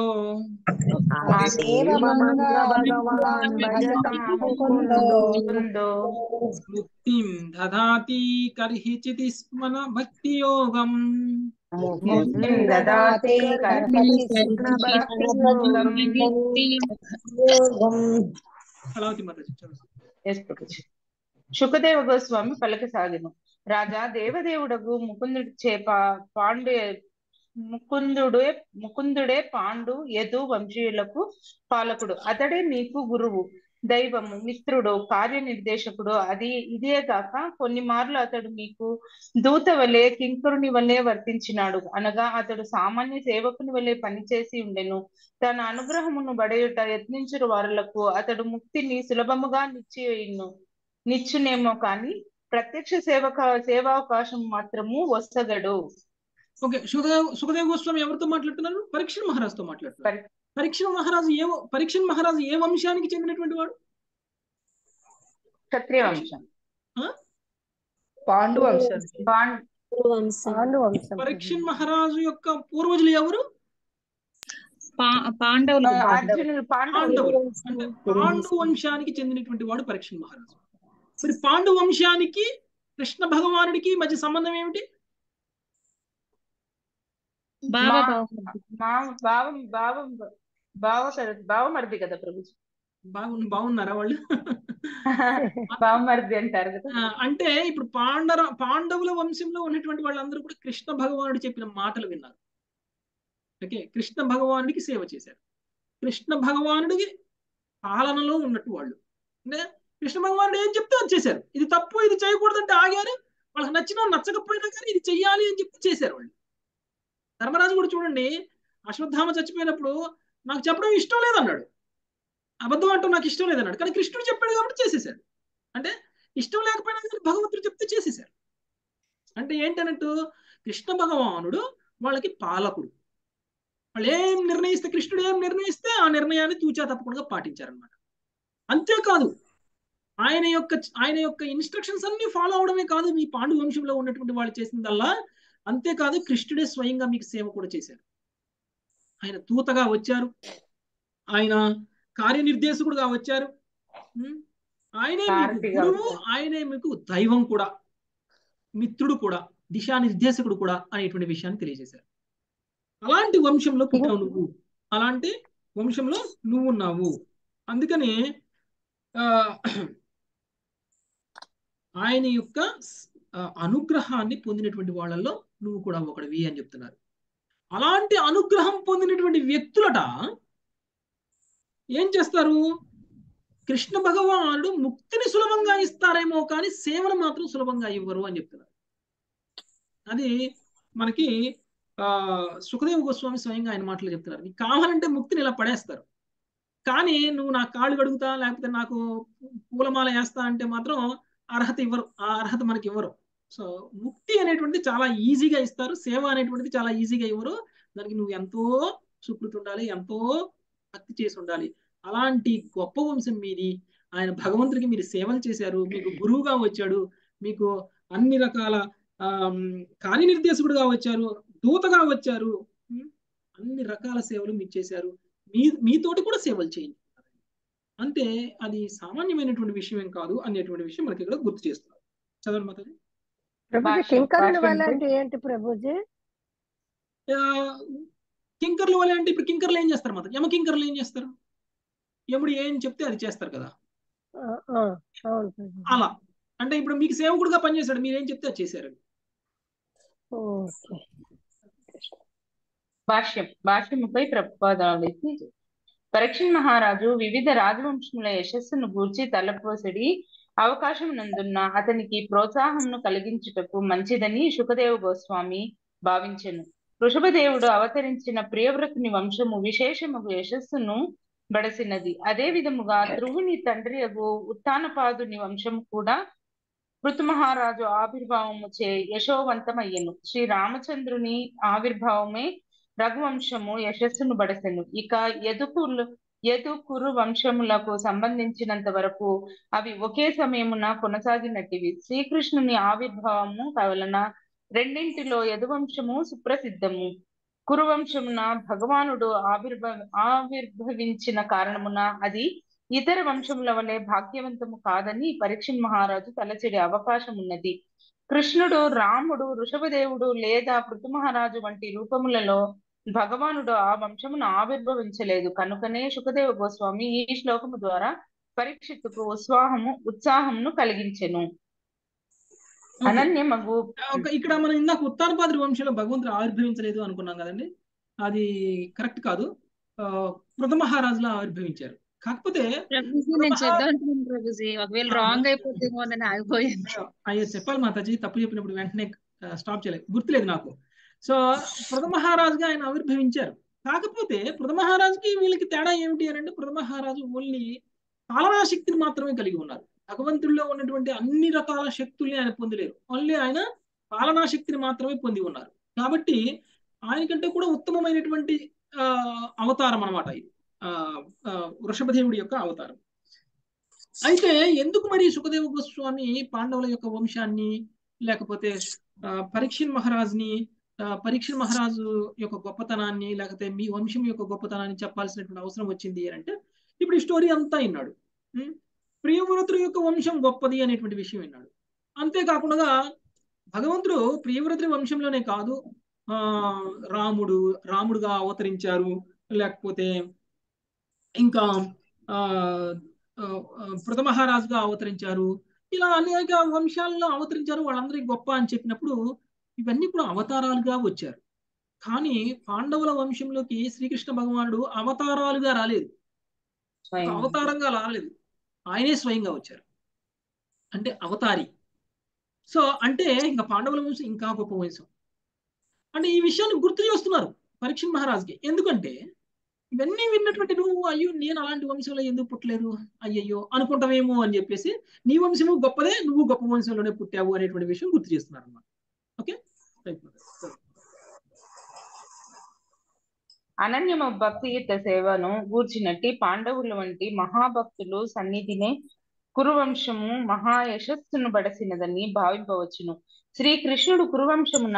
ముక్తిం దదాతి కర్హిచితి స్మన భక్తి యోగం ముక్తిం దదాతి కళావతి మాతాజీ చదువు. ఎస్ ప్రభుజీ శుకదేవ గోస్వామి పలకసాగిను రాజా దేవదేవుడగు ముకుందుడి చేప పాండు ముకుందుడే ముకుందుడే పాండు యదు వంశీయులకు పాలకుడు అతడే నీకు గురువు దైవము మిత్రుడు కార్యనిర్దేశకుడు అది ఇదే గాక కొన్ని మార్లు అతడు మీకు దూత వలె కింకరుని వలె వర్తించినాడు అనగా అతడు సామాన్య సేవకుని వలె పనిచేసి ఉండెను తన అనుగ్రహమును బడయుట యత్నించురు వారులకు అతడు ముక్తిని సులభముగా నిశ్చయును నిచ్చునేమో కాని ప్రత్యక్ష సేవక సేవావకాశం మాత్రము వస్తగడు ఓకే సుఖదేవ్ సుఖదేవ్ గోస్వామి ఎవరితో మాట్లాడుతున్నారు పరీక్షణ్ మహారాజుతో మాట్లాడుతున్నారు పరీక్షణ్ మహారాజు ఏ పరీక్షణ్ మహారాజు ఏ వంశానికి చెందినటువంటి వాడు క్షత్రియ వంశం ఆ? పాండు వంశం పాండ్ పాండు వంశం పరీక్షణ్ మహారాజు యొక్క పూర్వజులు ఎవరు పాండవులు అర్జునుడు పాండవులు పాండవులు అంటే పాండు వంశానికి చెందినటువంటి వాడు పరీక్షణ్ మహారాజు మరి పాండు వంశానికి కృష్ణ భగవానుడికి మధ్య సంబంధం ఏమిటి బావ మా- బావ మా భావం భావం భావ భావమరిది కదా ప్రభుజీ బాగు బాగున్నారా వాళ్ళు భావమరిది అంటారు కదా ఆ, అంటే ఇప్పుడు పాండర పాండవుల వంశంలో ఉన్నటువంటి వాళ్ళందరూ కూడా కృష్ణ భగవానుడు చెప్పిన మాటలు విన్నారు ఓకే కృష్ణ భగవానుడికి సేవ చేశారు కృష్ణ భగవానుడికి పాలనలో ఉన్నట్టు వాళ్ళు అంటే కృష్ణ భగవానుడు ఏం చెప్తే అది చేశారు ఇది తప్పు ఇది చేయకూడదంటే ఆగారు వాళ్ళకి నచ్చినా నచ్చకపోయినా కానీ ఇది చెయ్యాలి అని చెప్పి చేశారు వాళ్ళు ధర్మరాజు కూడా చూడండి అశ్వత్థామ చచ్చిపోయినప్పుడు నాకు చెప్పడం ఇష్టం లేదన్నాడు అబద్ధం అంటూ నాకు ఇష్టం లేదన్నాడు కానీ కృష్ణుడు చెప్పాడు కాబట్టి చేసేసాడు అంటే ఇష్టం లేకపోయినా కానీ భగవంతుడు చెప్తే చేసేసారు అంటే ఏంటన్నట్టు కృష్ణ భగవానుడు వాళ్ళకి పాలకుడు వాళ్ళు ఏం నిర్ణయిస్తే కృష్ణుడు ఏం నిర్ణయిస్తే ఆ నిర్ణయాన్ని తూచా తప్పకుండా పాటించారనమాట అంతేకాదు ఆయన యొక్క ఆయన యొక్క ఇన్స్ట్రక్షన్స్ అన్ని ఫాలో అవడమే కాదు మీ పాండు వంశంలో ఉన్నటువంటి వాళ్ళు చేసిందల్లా అంతేకాదు కృష్ణుడే స్వయంగా మీకు సేవ కూడా చేశారు ఆయన దూతగా వచ్చారు ఆయన కార్యనిర్దేశకుడుగా వచ్చారు ఉం? ఆయనే మీకు సారథిగా గురువు వచ్చారు. ఆయనే మీకు దైవం కూడా మిత్రుడు కూడా దిశానిర్దేశకుడు కూడా అనేటువంటి విషయాన్ని తెలియజేశారు అలాంటి వంశంలో పుట్టావు నువ్వు అలాంటి వంశంలో నువ్వు ఉన్నావు అందుకని ఆ, ఆయన యొక్క ఆ, అనుగ్రహాన్ని పొందినటువంటి వాళ్ళల్లో నువ్వు కూడా ఒకడివి అని చెప్తున్నారు అలాంటి అనుగ్రహం పొందినటువంటి వ్యక్తులట ఏం చేస్తారు కృష్ణ భగవానుడు ముక్తిని సులభంగా ఇస్తారేమో కానీ సేవను మాత్రం సులభంగా ఇవ్వరు అని చెప్తున్నారు అది మనకి ఆ సుఖదేవ గోస్వామి స్వయంగా ఆయన మాటలు చెప్తున్నారు నీకు కావాలంటే ముక్తిని ఇలా పడేస్తారు కానీ నువ్వు నా కాళ్ళు కడుగుతా లేకపోతే నాకు పూలమాల వేస్తా అంటే మాత్రం అర్హత ఇవ్వరు ఆ అర్హత మనకి ఇవ్వరు సో ముక్తి అనేటువంటిది చాలా ఈజీగా ఇస్తారు సేవ అనేటువంటిది చాలా ఈజీగా ఇవ్వరు దానికి నువ్వు ఎంతో సుకృతి ఉండాలి ఎంతో భక్తి చేసి ఉండాలి అలాంటి గొప్ప వంశం మీది ఆయన భగవంతుడికి మీరు సేవలు చేశారు మీకు గురువుగా వచ్చాడు మీకు అన్ని రకాల కార్యనిర్దేశకుడుగా వచ్చారు దూతగా వచ్చారు అన్ని రకాల సేవలు మీరు చేశారు మీ మీతోటి కూడా సేవలు చేయండి అంతే అది సామాన్యమైనటువంటి విషయం ఏం కాదు అనేటువంటి విషయం మనకి ఇక్కడ గుర్తు చేస్తున్నారు చదవండి మాతాజీ ప్రభుజీ కింకరుల వల్ల అంటే ఏంటి ప్రభుజీ కింకర్లు వల్ల అంటే ఇప్పుడు కింకర్లు ఏం చేస్తారు మాత యమ కింకర్లు ఏం చేస్తారు యముడు ఏం చెప్తే అది చేస్తారు కదా అలా అంటే ఇప్పుడు మీకు సేవకుడుగా పనిచేశాడు మీరేం చెప్తే అది చేశారు భాష్యం భాష్యముపై ప్రపాదాలు పరీక్షణ్ మహారాజు వివిధ రాజవంశముల యశస్సును గూర్చి తలపోసడి అవకాశం నందున్న అతనికి ప్రోత్సాహంను కలిగించుటకు మంచిదని సుఖదేవ గోస్వామి భావించెను వృషభదేవుడు అవతరించిన ప్రియవ్రతుని వంశము విశేషముగు యశస్సును బడసినది అదే విధముగా ధ్రువుని తండ్రి అగు ఉత్తానపాదుని వంశము కూడా ఋతుమహారాజు ఆవిర్భావము చే యశోవంతమయ్యను శ్రీ రామచంద్రుని ఆవిర్భావమే రఘువంశము యశస్సును బడసెను ఇక యదుకులు యదు కురు వంశములకు సంబంధించినంత వరకు అవి ఒకే సమయమున కొనసాగినట్టివి శ్రీకృష్ణుని ఆవిర్భావము వలన రెండింటిలో యదువంశము సుప్రసిద్ధము కురువంశమున భగవానుడు ఆవిర్భ ఆవిర్భవించిన కారణమున అది ఇతర వంశముల వలె భాగ్యవంతము కాదని పరీక్షణ్ మహారాజు తలచెడే అవకాశం ఉన్నది కృష్ణుడు రాముడు వృషభదేవుడు లేదా పృథుమహారాజు వంటి రూపములలో భగవానుడు ఆ వంశమును ఆవిర్భవించలేదు కనుకనే సుఖదేవ గోస్వామి ఈ శ్లోకము ద్వారా పరీక్షిత్తుకు ఉత్సాహము ఉత్సాహమును కలిగించెను అనన్యమగు ఇక్కడ మనం ఇందాక ఉత్తానపాద్రి వంశంలో భగవంతుడు ఆవిర్భవించలేదు అనుకున్నాం కదండి అది కరెక్ట్ కాదు మహారాజులా ఆవిర్భవించారు కాకపోతే నేను చేద్దాం ప్రభుజీ ఒకవేళ రాంగ్ అయిపోతేమో అని ఆగిపోయాను అయ్యో చెప్పాలి మాతాజీ తప్పు చెప్పినప్పుడు వెంటనే స్టాప్ చేయలేదు గుర్తులేదు నాకు సో మహారాజుగా ఆయన ఆవిర్భవించారు కాకపోతే మహారాజుకి వీళ్ళకి తేడా ఏమిటి అని అంటే మహారాజు ఓన్లీ పాలనా శక్తిని మాత్రమే కలిగి ఉన్నారు భగవంతుల్లో ఉన్నటువంటి అన్ని రకాల శక్తుల్ని ఆయన పొందలేరు ఓన్లీ ఆయన పాలనా శక్తిని మాత్రమే పొంది ఉన్నారు కాబట్టి ఆయనకంటే కూడా ఉత్తమమైనటువంటి అవతారం అనమాట ఇది వృషభదేవుడి యొక్క అవతారం అయితే ఎందుకు మరి సుఖదేవ గోస్వామి పాండవుల యొక్క వంశాన్ని లేకపోతే పరీక్షణ్ మహారాజ్ని పరీక్షణ్ మహారాజు యొక్క గొప్పతనాన్ని లేకపోతే మీ వంశం యొక్క గొప్పతనాన్ని చెప్పాల్సినటువంటి అవసరం వచ్చింది అని అంటే ఇప్పుడు ఈ స్టోరీ అంతా విన్నాడు ప్రియవ్రతుడు యొక్క వంశం గొప్పది అనేటువంటి విషయం విన్నాడు అంతేకాకుండా భగవంతుడు ప్రియవ్రతుడి వంశంలోనే కాదు ఆ రాముడు రాముడుగా అవతరించారు లేకపోతే ఇంకా ఆ మహారాజుగా అవతరించారు ఇలా అనేక వంశాల్లో అవతరించారు వాళ్ళందరికీ గొప్ప అని చెప్పినప్పుడు ఇవన్నీ కూడా అవతారాలుగా వచ్చారు కానీ పాండవుల వంశంలోకి శ్రీకృష్ణ భగవానుడు అవతారాలుగా రాలేదు అవతారంగా రాలేదు ఆయనే స్వయంగా వచ్చారు అంటే అవతారి సో అంటే ఇంకా పాండవుల వంశం ఇంకా గొప్ప వంశం అంటే ఈ విషయాన్ని గుర్తు చేస్తున్నారు పరీక్ష మహారాజుకి ఎందుకంటే ఇవన్నీ విన్నటువంటి నువ్వు అయ్యో నేను అలాంటి వంశంలో ఎందుకు పుట్టలేదు అయ్యయ్యో అనుకుంటావేమో అని చెప్పేసి నీ వంశము గొప్పదే నువ్వు గొప్ప వంశంలోనే పుట్టావు అనేటువంటి విషయం గుర్తు చేస్తున్నారు అన్నమాట ఓకే అనన్యమ భక్తియుత సేవను గూర్చినట్టి పాండవుల వంటి మహాభక్తులు సన్నిధినే కురువంశము మహాయశస్సును బడసినదని భావింపవచ్చును శ్రీకృష్ణుడు కురువంశమున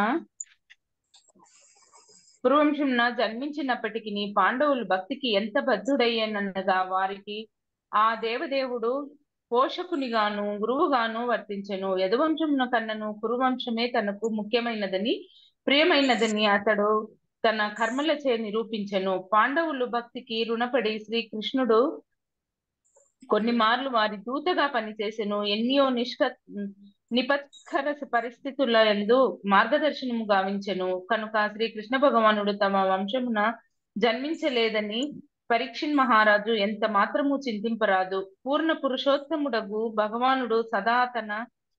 కురువంశమున జన్మించినప్పటికీ పాండవులు భక్తికి ఎంత బద్ధుడయ్యనగా వారికి ఆ దేవదేవుడు పోషకునిగాను గురువుగాను వర్తించెను యదువంశమున కన్నను కురువంశమే తనకు ముఖ్యమైనదని ప్రియమైనదని అతడు తన కర్మలచే నిరూపించెను పాండవులు భక్తికి రుణపడి శ్రీకృష్ణుడు కొన్ని మార్లు వారి దూతగా పనిచేసెను ఎన్నో నిష్క నిపత్కర పరిస్థితుల ఎందు మార్గదర్శనము గావించెను కనుక శ్రీకృష్ణ భగవానుడు తమ వంశమున జన్మించలేదని పరీక్షిన్ మహారాజు ఎంత మాత్రము చింతింపరాదు పూర్ణ పురుషోత్తముడగు భగవానుడు సదా తన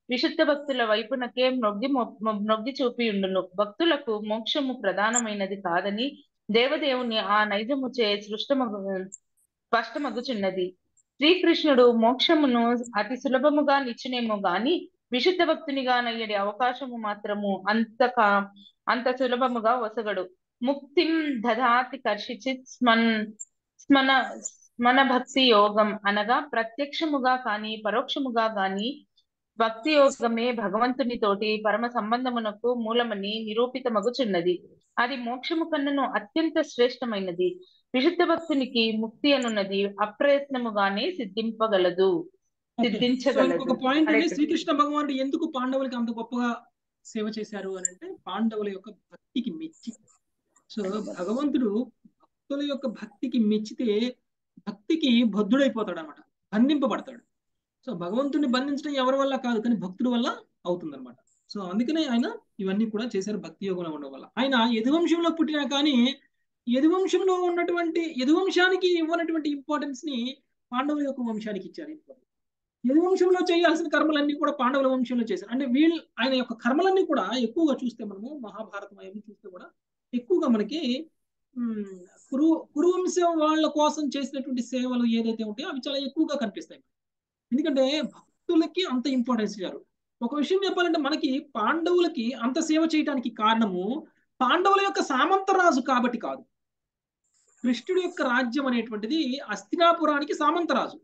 విశుద్ధ భక్తుల వైపునకే మొగ్గి మొ- మొ- మొగ్గి చూపి ఉండును భక్తులకు మోక్షము ప్రధానమైనది కాదని దేవదేవుని ఆ నైజముచే సృష్టమగు స్పష్టమగుచున్నది శ్రీకృష్ణుడు మోక్షమును అతి సులభముగా నిచ్చునేమో గాని విశుద్ధ భక్తునిగా నయ్యడి అవకాశము మాత్రము అంత కా- అంత సులభముగా వసగడు ముక్తిం దధాతి కర్షిచిత్ స్మన్ స్మన స్మన భక్తి యోగం అనగా ప్రత్యక్షముగా కాని పరోక్షముగా గాని భక్తి యోగమే భగవంతుని తోటి పరమ సంబంధమునకు మూలమని నిరూపితమగుచున్నది అది మోక్షము కన్నును అత్యంత శ్రేష్టమైనది విశుద్ధ భక్తునికి ముక్తి అనున్నది అప్రయత్నముగానే సిద్ధింపగలదు సో సిద్ధించగలదు ఇంకొక పాయింట్ హరే అంటే కృష్ణ. శ్రీకృష్ణ భగవానుడు ఎందుకు పాండవులకి అంత గొప్పగా సేవ చేశారు అని అంటే పాండవుల యొక్క భక్తికి మెచ్చి సో భగవంతుడు భక్తుల యొక్క భక్తికి మెచ్చితే భక్తికి బద్ధుడైపోతాడు అనమాట బంధింపబడతాడు సో భగవంతుడిని బంధించడం ఎవరి వల్ల కాదు కానీ భక్తుడి వల్ల అవుతుందన్నమాట సో అందుకనే ఆయన ఇవన్నీ కూడా చేశారు భక్తి యోగంలో ఉండడం వల్ల ఆయన యదువంశంలో పుట్టినా కానీ యదువంశంలో ఉన్నటువంటి యదువంశానికి ఇవ్వనటువంటి ఇంపార్టెన్స్ ని పాండవుల యొక్క వంశానికి ఇచ్చారు యదువంశంలో చేయాల్సిన కర్మలన్నీ కూడా పాండవుల వంశంలో చేశారు అంటే వీళ్ళు ఆయన యొక్క కర్మలన్నీ కూడా ఎక్కువగా చూస్తే మనము మహాభారతం అవన్నీ చూస్తే కూడా ఎక్కువగా మనకి ఉమ్, కురు కురువంశం వాళ్ళ కోసం చేసినటువంటి సేవలు ఏదైతే ఉంటాయో అవి చాలా ఎక్కువగా కనిపిస్తాయి ఎందుకంటే భక్తులకి అంత ఇంపార్టెన్స్ ఇచ్చారు ఒక విషయం చెప్పాలంటే మనకి పాండవులకి అంత సేవ చేయడానికి కారణము పాండవుల యొక్క సామంతరాజు కాబట్టి కాదు కృష్ణుడి యొక్క రాజ్యం అనేటువంటిది అస్తినాపురానికి సామంతరాజు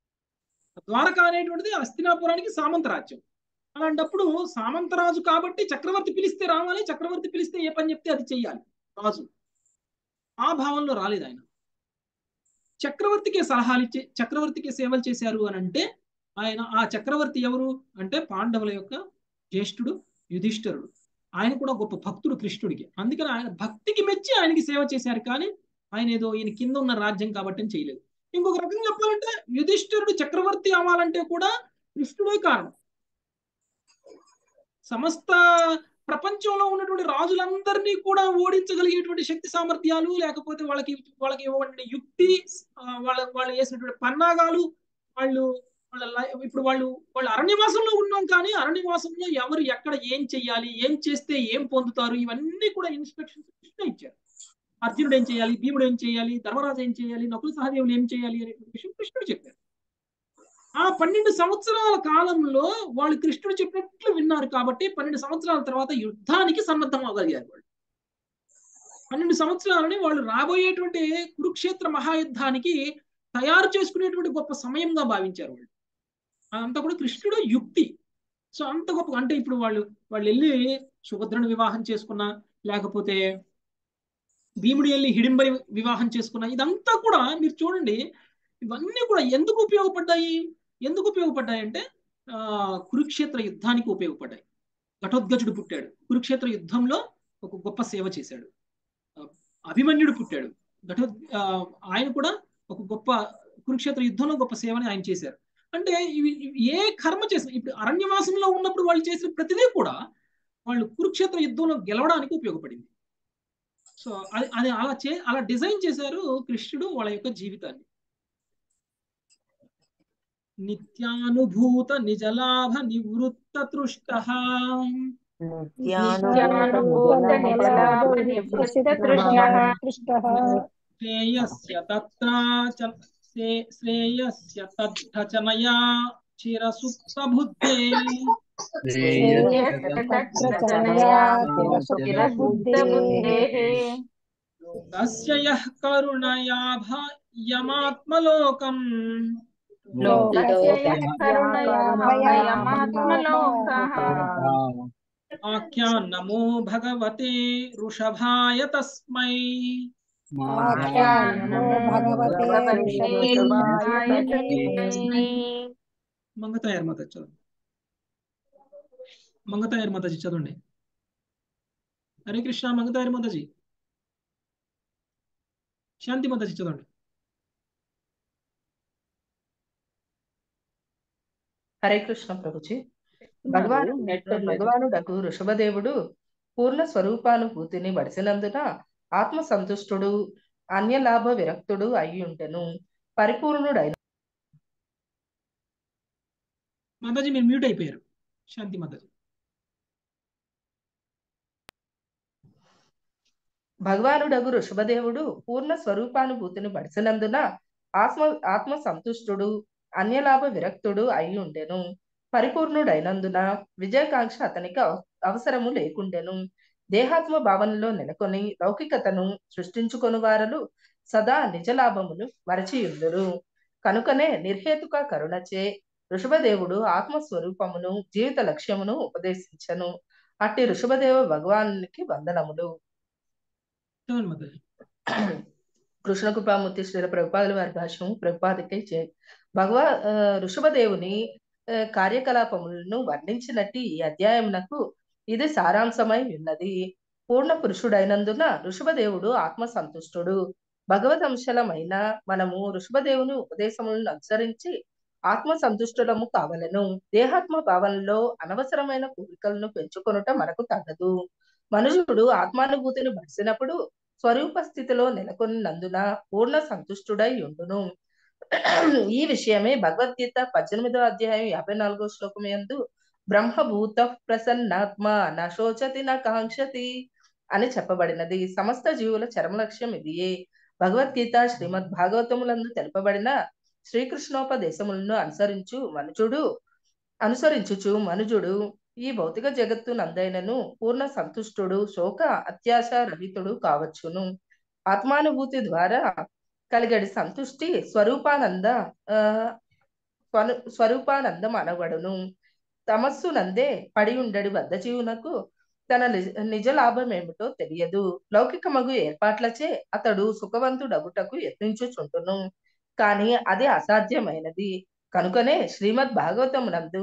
ద్వారక అనేటువంటిది అస్తినాపురానికి సామంత రాజ్యం అలాంటప్పుడు సామంతరాజు కాబట్టి చక్రవర్తి పిలిస్తే రావాలి చక్రవర్తి పిలిస్తే ఏ పని చెప్తే అది చెయ్యాలి రాజు ఆ భావంలో రాలేదు ఆయన చక్రవర్తికి సలహాలు ఇచ్చి చక్రవర్తికి సేవలు చేశారు అని అంటే ఆయన ఆ చక్రవర్తి ఎవరు అంటే పాండవుల యొక్క జ్యేష్ఠుడు యుధిష్ఠరుడు ఆయన కూడా గొప్ప భక్తుడు కృష్ణుడికి అందుకని ఆయన భక్తికి మెచ్చి ఆయనకి సేవ చేశారు కానీ ఆయన ఏదో ఈయన కింద ఉన్న రాజ్యం కాబట్టి అని చేయలేదు ఇంకొక రకంగా చెప్పాలంటే యుధిష్ఠిరుడు చక్రవర్తి అవ్వాలంటే కూడా కృష్ణుడే కారణం సమస్త ప్రపంచంలో ఉన్నటువంటి రాజులందరినీ కూడా ఓడించగలిగేటువంటి శక్తి సామర్థ్యాలు లేకపోతే వాళ్ళకి వాళ్ళకి ఇవ్వబడిన యుక్తి ఆ, వాళ్ళ వాళ్ళు వేసినటువంటి పన్నాగాలు వాళ్ళు వాళ్ళ లై- ఇప్పుడు వాళ్ళు వాళ్ళు అరణ్యవాసంలో ఉన్నాం కానీ అరణ్యవాసంలో ఎవరు ఎక్కడ ఏం చెయ్యాలి ఏం చేస్తే ఏం పొందుతారు ఇవన్నీ కూడా ఇన్స్పెక్షన్స్ కృష్ణ ఇచ్చారు అర్జునుడు ఏం చేయాలి భీముడు ఏం చేయాలి ధర్మరాజు ఏం చేయాలి నకుల సహదేవులు ఏం చేయాలి అనేటువంటి విషయం కృష్ణుడు చెప్పారు ఆ పన్నెండు సంవత్సరాల కాలంలో వాళ్ళు కృష్ణుడు చెప్పినట్లు విన్నారు కాబట్టి పన్నెండు సంవత్సరాల తర్వాత యుద్ధానికి సన్నద్ధం అవ్వగలిగారు వాళ్ళు పన్నెండు సంవత్సరాలని వాళ్ళు రాబోయేటువంటి కురుక్షేత్ర మహాయుద్ధానికి తయారు చేసుకునేటువంటి గొప్ప సమయంగా భావించారు వాళ్ళు అంతా కూడా కృష్ణుడు యుక్తి సో అంత గొప్ప అంటే ఇప్పుడు వాళ్ళు వాళ్ళు వెళ్ళి సుభద్రను వివాహం చేసుకున్నా లేకపోతే భీముడు వెళ్ళి హిడింబరి వివాహం చేసుకున్న ఇదంతా కూడా మీరు చూడండి ఇవన్నీ కూడా ఎందుకు ఉపయోగపడ్డాయి ఎందుకు ఉపయోగపడ్డాయి అంటే ఆ కురుక్షేత్ర యుద్ధానికి ఉపయోగపడ్డాయి ఘటోద్గజుడు పుట్టాడు కురుక్షేత్ర యుద్ధంలో ఒక గొప్ప సేవ చేశాడు ఆ, అభిమన్యుడు పుట్టాడు ఘటో ఆ, ఆయన కూడా ఒక గొప్ప కురుక్షేత్ర యుద్ధంలో గొప్ప సేవని ఆయన చేశారు అంటే ఇవి ఇవి ఏ కర్మ చేసిన ఇప్పుడు అరణ్యవాసంలో ఉన్నప్పుడు వాళ్ళు చేసిన ప్రతిదీ కూడా వాళ్ళు కురుక్షేత్ర యుద్ధంలో గెలవడానికి ఉపయోగపడింది సో అది అది అలా చే అలా డిజైన్ చేశారు కృష్ణుడు వాళ్ళ యొక్క జీవితాన్ని నిత్యానుభూత నిజలాభ నివృత్త తృష్ట నిత్యానుభూత నిజలాభ నివృత్త తృష్ణః శ్రేయస్య తత్ర చ- శ్రే- శ్రేయస్య తద్ధచనయా చిరసుప్త బుద్ధే తస్య యః కరుణయాభ యమాత్మలోకం ఆఖ్యాన్నమో భగవతే వృషభాయ తస్మై మంగతాయర్ మాత చదవండి మంగతాయర్ మాతాజీ చదవండి హరే కృష్ణ మంగతాయర్ మాతాజీ శాంతి మాతాజీ చదవండి హరే కృష్ణ ప్రభుజీ భగవాను భగవానుడకు ఋషభదేవుడు పూర్ణ స్వరూపానుభూతిని వడిసినందున ఆత్మ సంతుష్టుడు అన్యలాభ విరక్తుడు అయి ఉంటెను పరిపూర్ణుడైన మాతాజీ మీరు మ్యూట్ అయిపోయారు శాంతి మాతాజీ భగవానుడగు ఋషభదేవుడు పూర్ణ స్వరూపానుభూతిని బడిసినందున ఆత్మ ఆత్మ సంతుష్టుడు అన్యలాభ విరక్తుడు అయి ఉండెను పరిపూర్ణుడైనందున విజయకాంక్ష అతనికి అవ- అవసరము లేకుండెను దేహాత్మ భావనలో నెలకొని లౌకికతను సృష్టించుకొని వారలు సదా నిజ లాభమును మరచియుందురు కనుకనే నిర్హేతుక కరుణచే ఋషభదేవుడు ఆత్మస్వరూపమును జీవిత లక్ష్యమును ఉపదేశించను అట్టి ఋషభదేవ భగవానునికి వందనములు చదవండి మాతాజీ కృష్ణ కృపామూర్తి శ్రీల ప్రభుపాదుల వారి భాష్యం ప్రభుపాదికై చే భగవా ఆ, ఋషభదేవుని ఆ, కార్యకలాపములను వర్ణించినట్టు ఈ అధ్యాయమునకు ఇది సారాంశమై ఉన్నది పూర్ణ పురుషుడైనందున ఋషభదేవుడు ఆత్మ సంతుష్టుడు భగవదంశలమైన మనము ఋషభదేవుని ఉపదేశములను అనుసరించి ఆత్మ సంతుష్టులము కావలను దేహాత్మ భావనలో అనవసరమైన కోరికలను పెంచుకొనుట మనకు తగదు మనుషుడు ఆత్మానుభూతిని బడిసినప్పుడు స్వరూప స్థితిలో నెలకొన్నందున పూర్ణ సంతుష్టుడై ఉండును ఈ విషయమే భగవద్గీత పద్దెనిమిదో అధ్యాయం యాభై నాలుగో శ్లోకం యందు బ్రహ్మభూత ప్రసన్నాత్మ నశోచతి న కాంక్షతి అని చెప్పబడినది సమస్త జీవుల చరమ లక్ష్యం ఇదియే భగవద్గీత శ్రీమద్ భాగవతములందు తెలుపబడిన శ్రీకృష్ణోపదేశములను అనుసరించు మనుజుడు అనుసరించుచు మనుజుడు ఈ భౌతిక జగత్తు నందైనను పూర్ణ సంతుష్టుడు శోక అత్యాశ రహితుడు కావచ్చును ఆత్మానుభూతి ద్వారా కలిగడి సంతుష్టి స్వరూపానంద ఆ స్వను- స్వరూపానందం అనబడును తమస్సు నందే పడి ఉండడి వద్ద జీవునకు తన నిజ నిజ లాభం ఏమిటో తెలియదు లౌకికమగు ఏర్పాట్లచే అతడు సుఖవంతుడగుటకు యత్నించుచుంటును కానీ అది అసాధ్యమైనది కనుకనే శ్రీమద్ భాగవతమునందు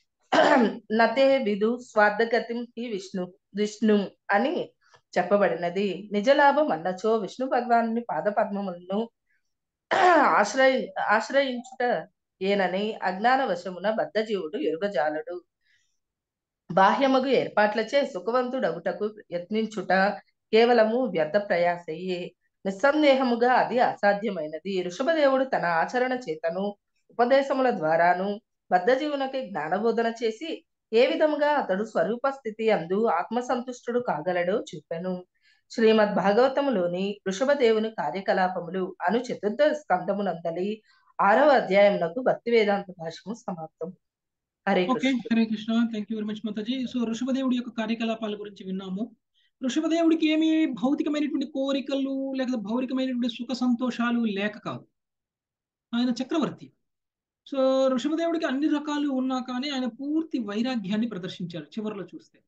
నతే విదు స్వార్థగతిం హి విష్ణు విష్ణు అని చెప్పబడినది నిజ లాభం అన్నచో విష్ణు భగవాను పాద పద్మములను ఆశ్రయ ఆశ్రయించుట ఏనని అజ్ఞాన వశమున బద్ధజీవుడు ఎరుగజాలడు బాహ్యమగు ఏర్పాట్లచే సుఖవంతుడగుటకు యత్నించుట కేవలము వ్యర్థ ప్రయాసయ్యే నిస్సందేహముగా అది అసాధ్యమైనది ఋషభదేవుడు తన ఆచరణ చేతను ఉపదేశముల ద్వారాను బద్ధజీవునకి జ్ఞానబోధన చేసి ఏ విధముగా అతడు స్వరూప స్థితి అందు ఆత్మసంతుష్టుడు కాగలడో చెప్పాను శ్రీమద్ భాగవతములోని ఋషభదేవుని కార్యకలాపములు అను చతుర్థ స్కందమునందలి ఆరవ అధ్యాయమునకు భక్తి వేదాంత భాషము సమాప్తం Hare okay Krishna Hare Krishna thank you very much Mataji so ఋషభదేవుడి యొక్క కార్యకలాపాల గురించి విన్నాము ఋషభదేవుడికి ఏమి భౌతికమైనటువంటి కోరికలు లేకపోతే భౌతికమైనటువంటి సుఖ సంతోషాలు లేక కాదు ఆయన చక్రవర్తి సో ఋషభదేవుడికి అన్ని రకాలు ఉన్నా కానీ ఆయన పూర్తి వైరాగ్యాన్ని ప్రదర్శించారు చివరిలో చూస్తే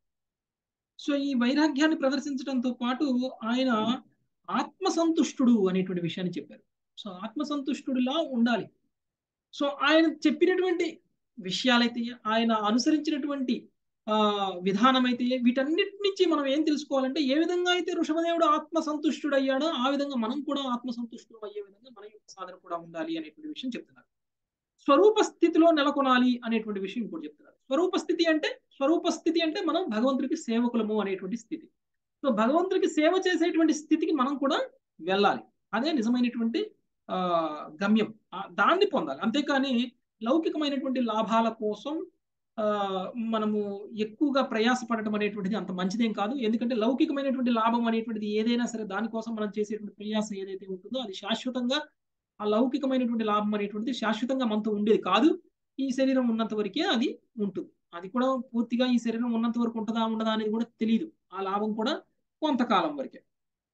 సో ఈ వైరాగ్యాన్ని ప్రదర్శించడంతో పాటు ఆయన ఆత్మసంతుష్టుడు అనేటువంటి విషయాన్ని చెప్పారు సో ఆత్మసంతుష్టుడిలా ఉండాలి సో ఆయన చెప్పినటువంటి విషయాలైతే ఆయన అనుసరించినటువంటి ఆ విధానం అయితే వీటన్నిటి నుంచి మనం ఏం తెలుసుకోవాలంటే ఏ విధంగా అయితే ఋషభదేవుడు ఆత్మ సంతుష్టుడు అయ్యాడో ఆ విధంగా మనం కూడా ఆత్మ సంతుష్టుడు అయ్యే విధంగా మన యొక్క సాధన కూడా ఉండాలి అనేటువంటి విషయం చెప్తున్నారు స్వరూప స్థితిలో నెలకొనాలి అనేటువంటి విషయం ఇంకోటి చెప్తున్నారు స్వరూప స్థితి అంటే స్వరూప స్థితి అంటే మనం భగవంతుడికి సేవకులము అనేటువంటి స్థితి సో భగవంతుడికి సేవ చేసేటువంటి స్థితికి మనం కూడా వెళ్ళాలి అదే నిజమైనటువంటి ఆ గమ్యం ఆ, దాన్ని పొందాలి అంతేకాని లౌకికమైనటువంటి లాభాల కోసం ఆ మనము ఎక్కువగా ప్రయాసపడటం అనేటువంటిది అంత మంచిదేం కాదు ఎందుకంటే లౌకికమైనటువంటి లాభం అనేటువంటిది ఏదైనా సరే దానికోసం మనం చేసేటువంటి ప్రయాస ఏదైతే ఉంటుందో అది శాశ్వతంగా ఆ లౌకికమైనటువంటి లాభం అనేటువంటిది శాశ్వతంగా మనతో ఉండేది కాదు ఈ శరీరం ఉన్నంత వరకే అది ఉంటుంది అది కూడా పూర్తిగా ఈ శరీరం ఉన్నంత వరకు ఉంటుందా ఉండదా అనేది కూడా తెలియదు ఆ లాభం కూడా కొంతకాలం వరకే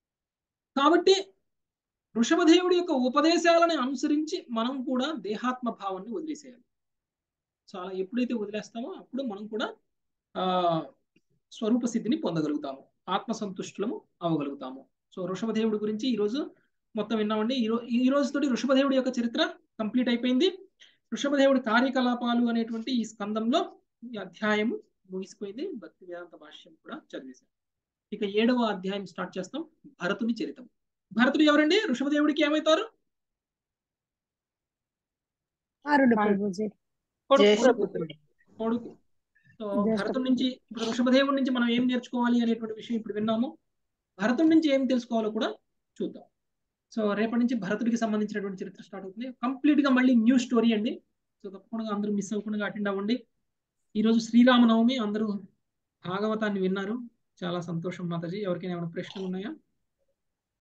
కాబట్టి వృషభదేవుడి యొక్క ఉపదేశాలను అనుసరించి మనం కూడా దేహాత్మ భావాన్ని వదిలేసేయాలి సో అలా ఎప్పుడైతే వదిలేస్తామో అప్పుడు మనం కూడా ఆ స్వరూప స్థితిని పొందగలుగుతాము ఆత్మ సంతుష్టులము అవ్వగలుగుతాము సో వృషభదేవుడి గురించి ఈరోజు మొత్తం విన్నామండి ఈ రో ఈ రోజుతోటి వృషభదేవుడి యొక్క చరిత్ర కంప్లీట్ అయిపోయింది వృషభదేవుడి కార్యకలాపాలు అనేటువంటి ఈ స్కందంలో ఈ అధ్యాయము ముగిసిపోయింది భక్తి వేదాంత భాష్యం కూడా చదివేశాం ఇక ఏడవ అధ్యాయం స్టార్ట్ చేస్తాం భరతుని చరితం భరతుడు ఎవరండి ఋషభదేవుడికి ఏమవుతారు ఆరుడు ప్రభుజీ జ్యేష్ఠపుత్రుడు కొడుకు సో జ్యేష్ఠ భరతుడి నుంచి ఇప్పుడు ఋషభదేవుడి నుంచి మనం ఏం నేర్చుకోవాలి అనేటువంటి విషయం ఇప్పుడు విన్నాము భరతుడి నుంచి ఏం తెలుసుకోవాలో కూడా చూద్దాం సో రేపటి నుంచి భరతుడికి సంబంధించినటువంటి చరిత్ర స్టార్ట్ అవుతుంది కంప్లీట్ గా మళ్ళీ న్యూ స్టోరీ అండి సో తప్పకుండా అందరూ మిస్ అవ్వకుండా అటెండ్ అవ్వండి ఈరోజు శ్రీరామనవమి అందరూ భాగవతాన్ని విన్నారు చాలా సంతోషం మాతాజీ ఎవరికైనా ఏమైనా ప్రశ్నలు ఉన్నాయా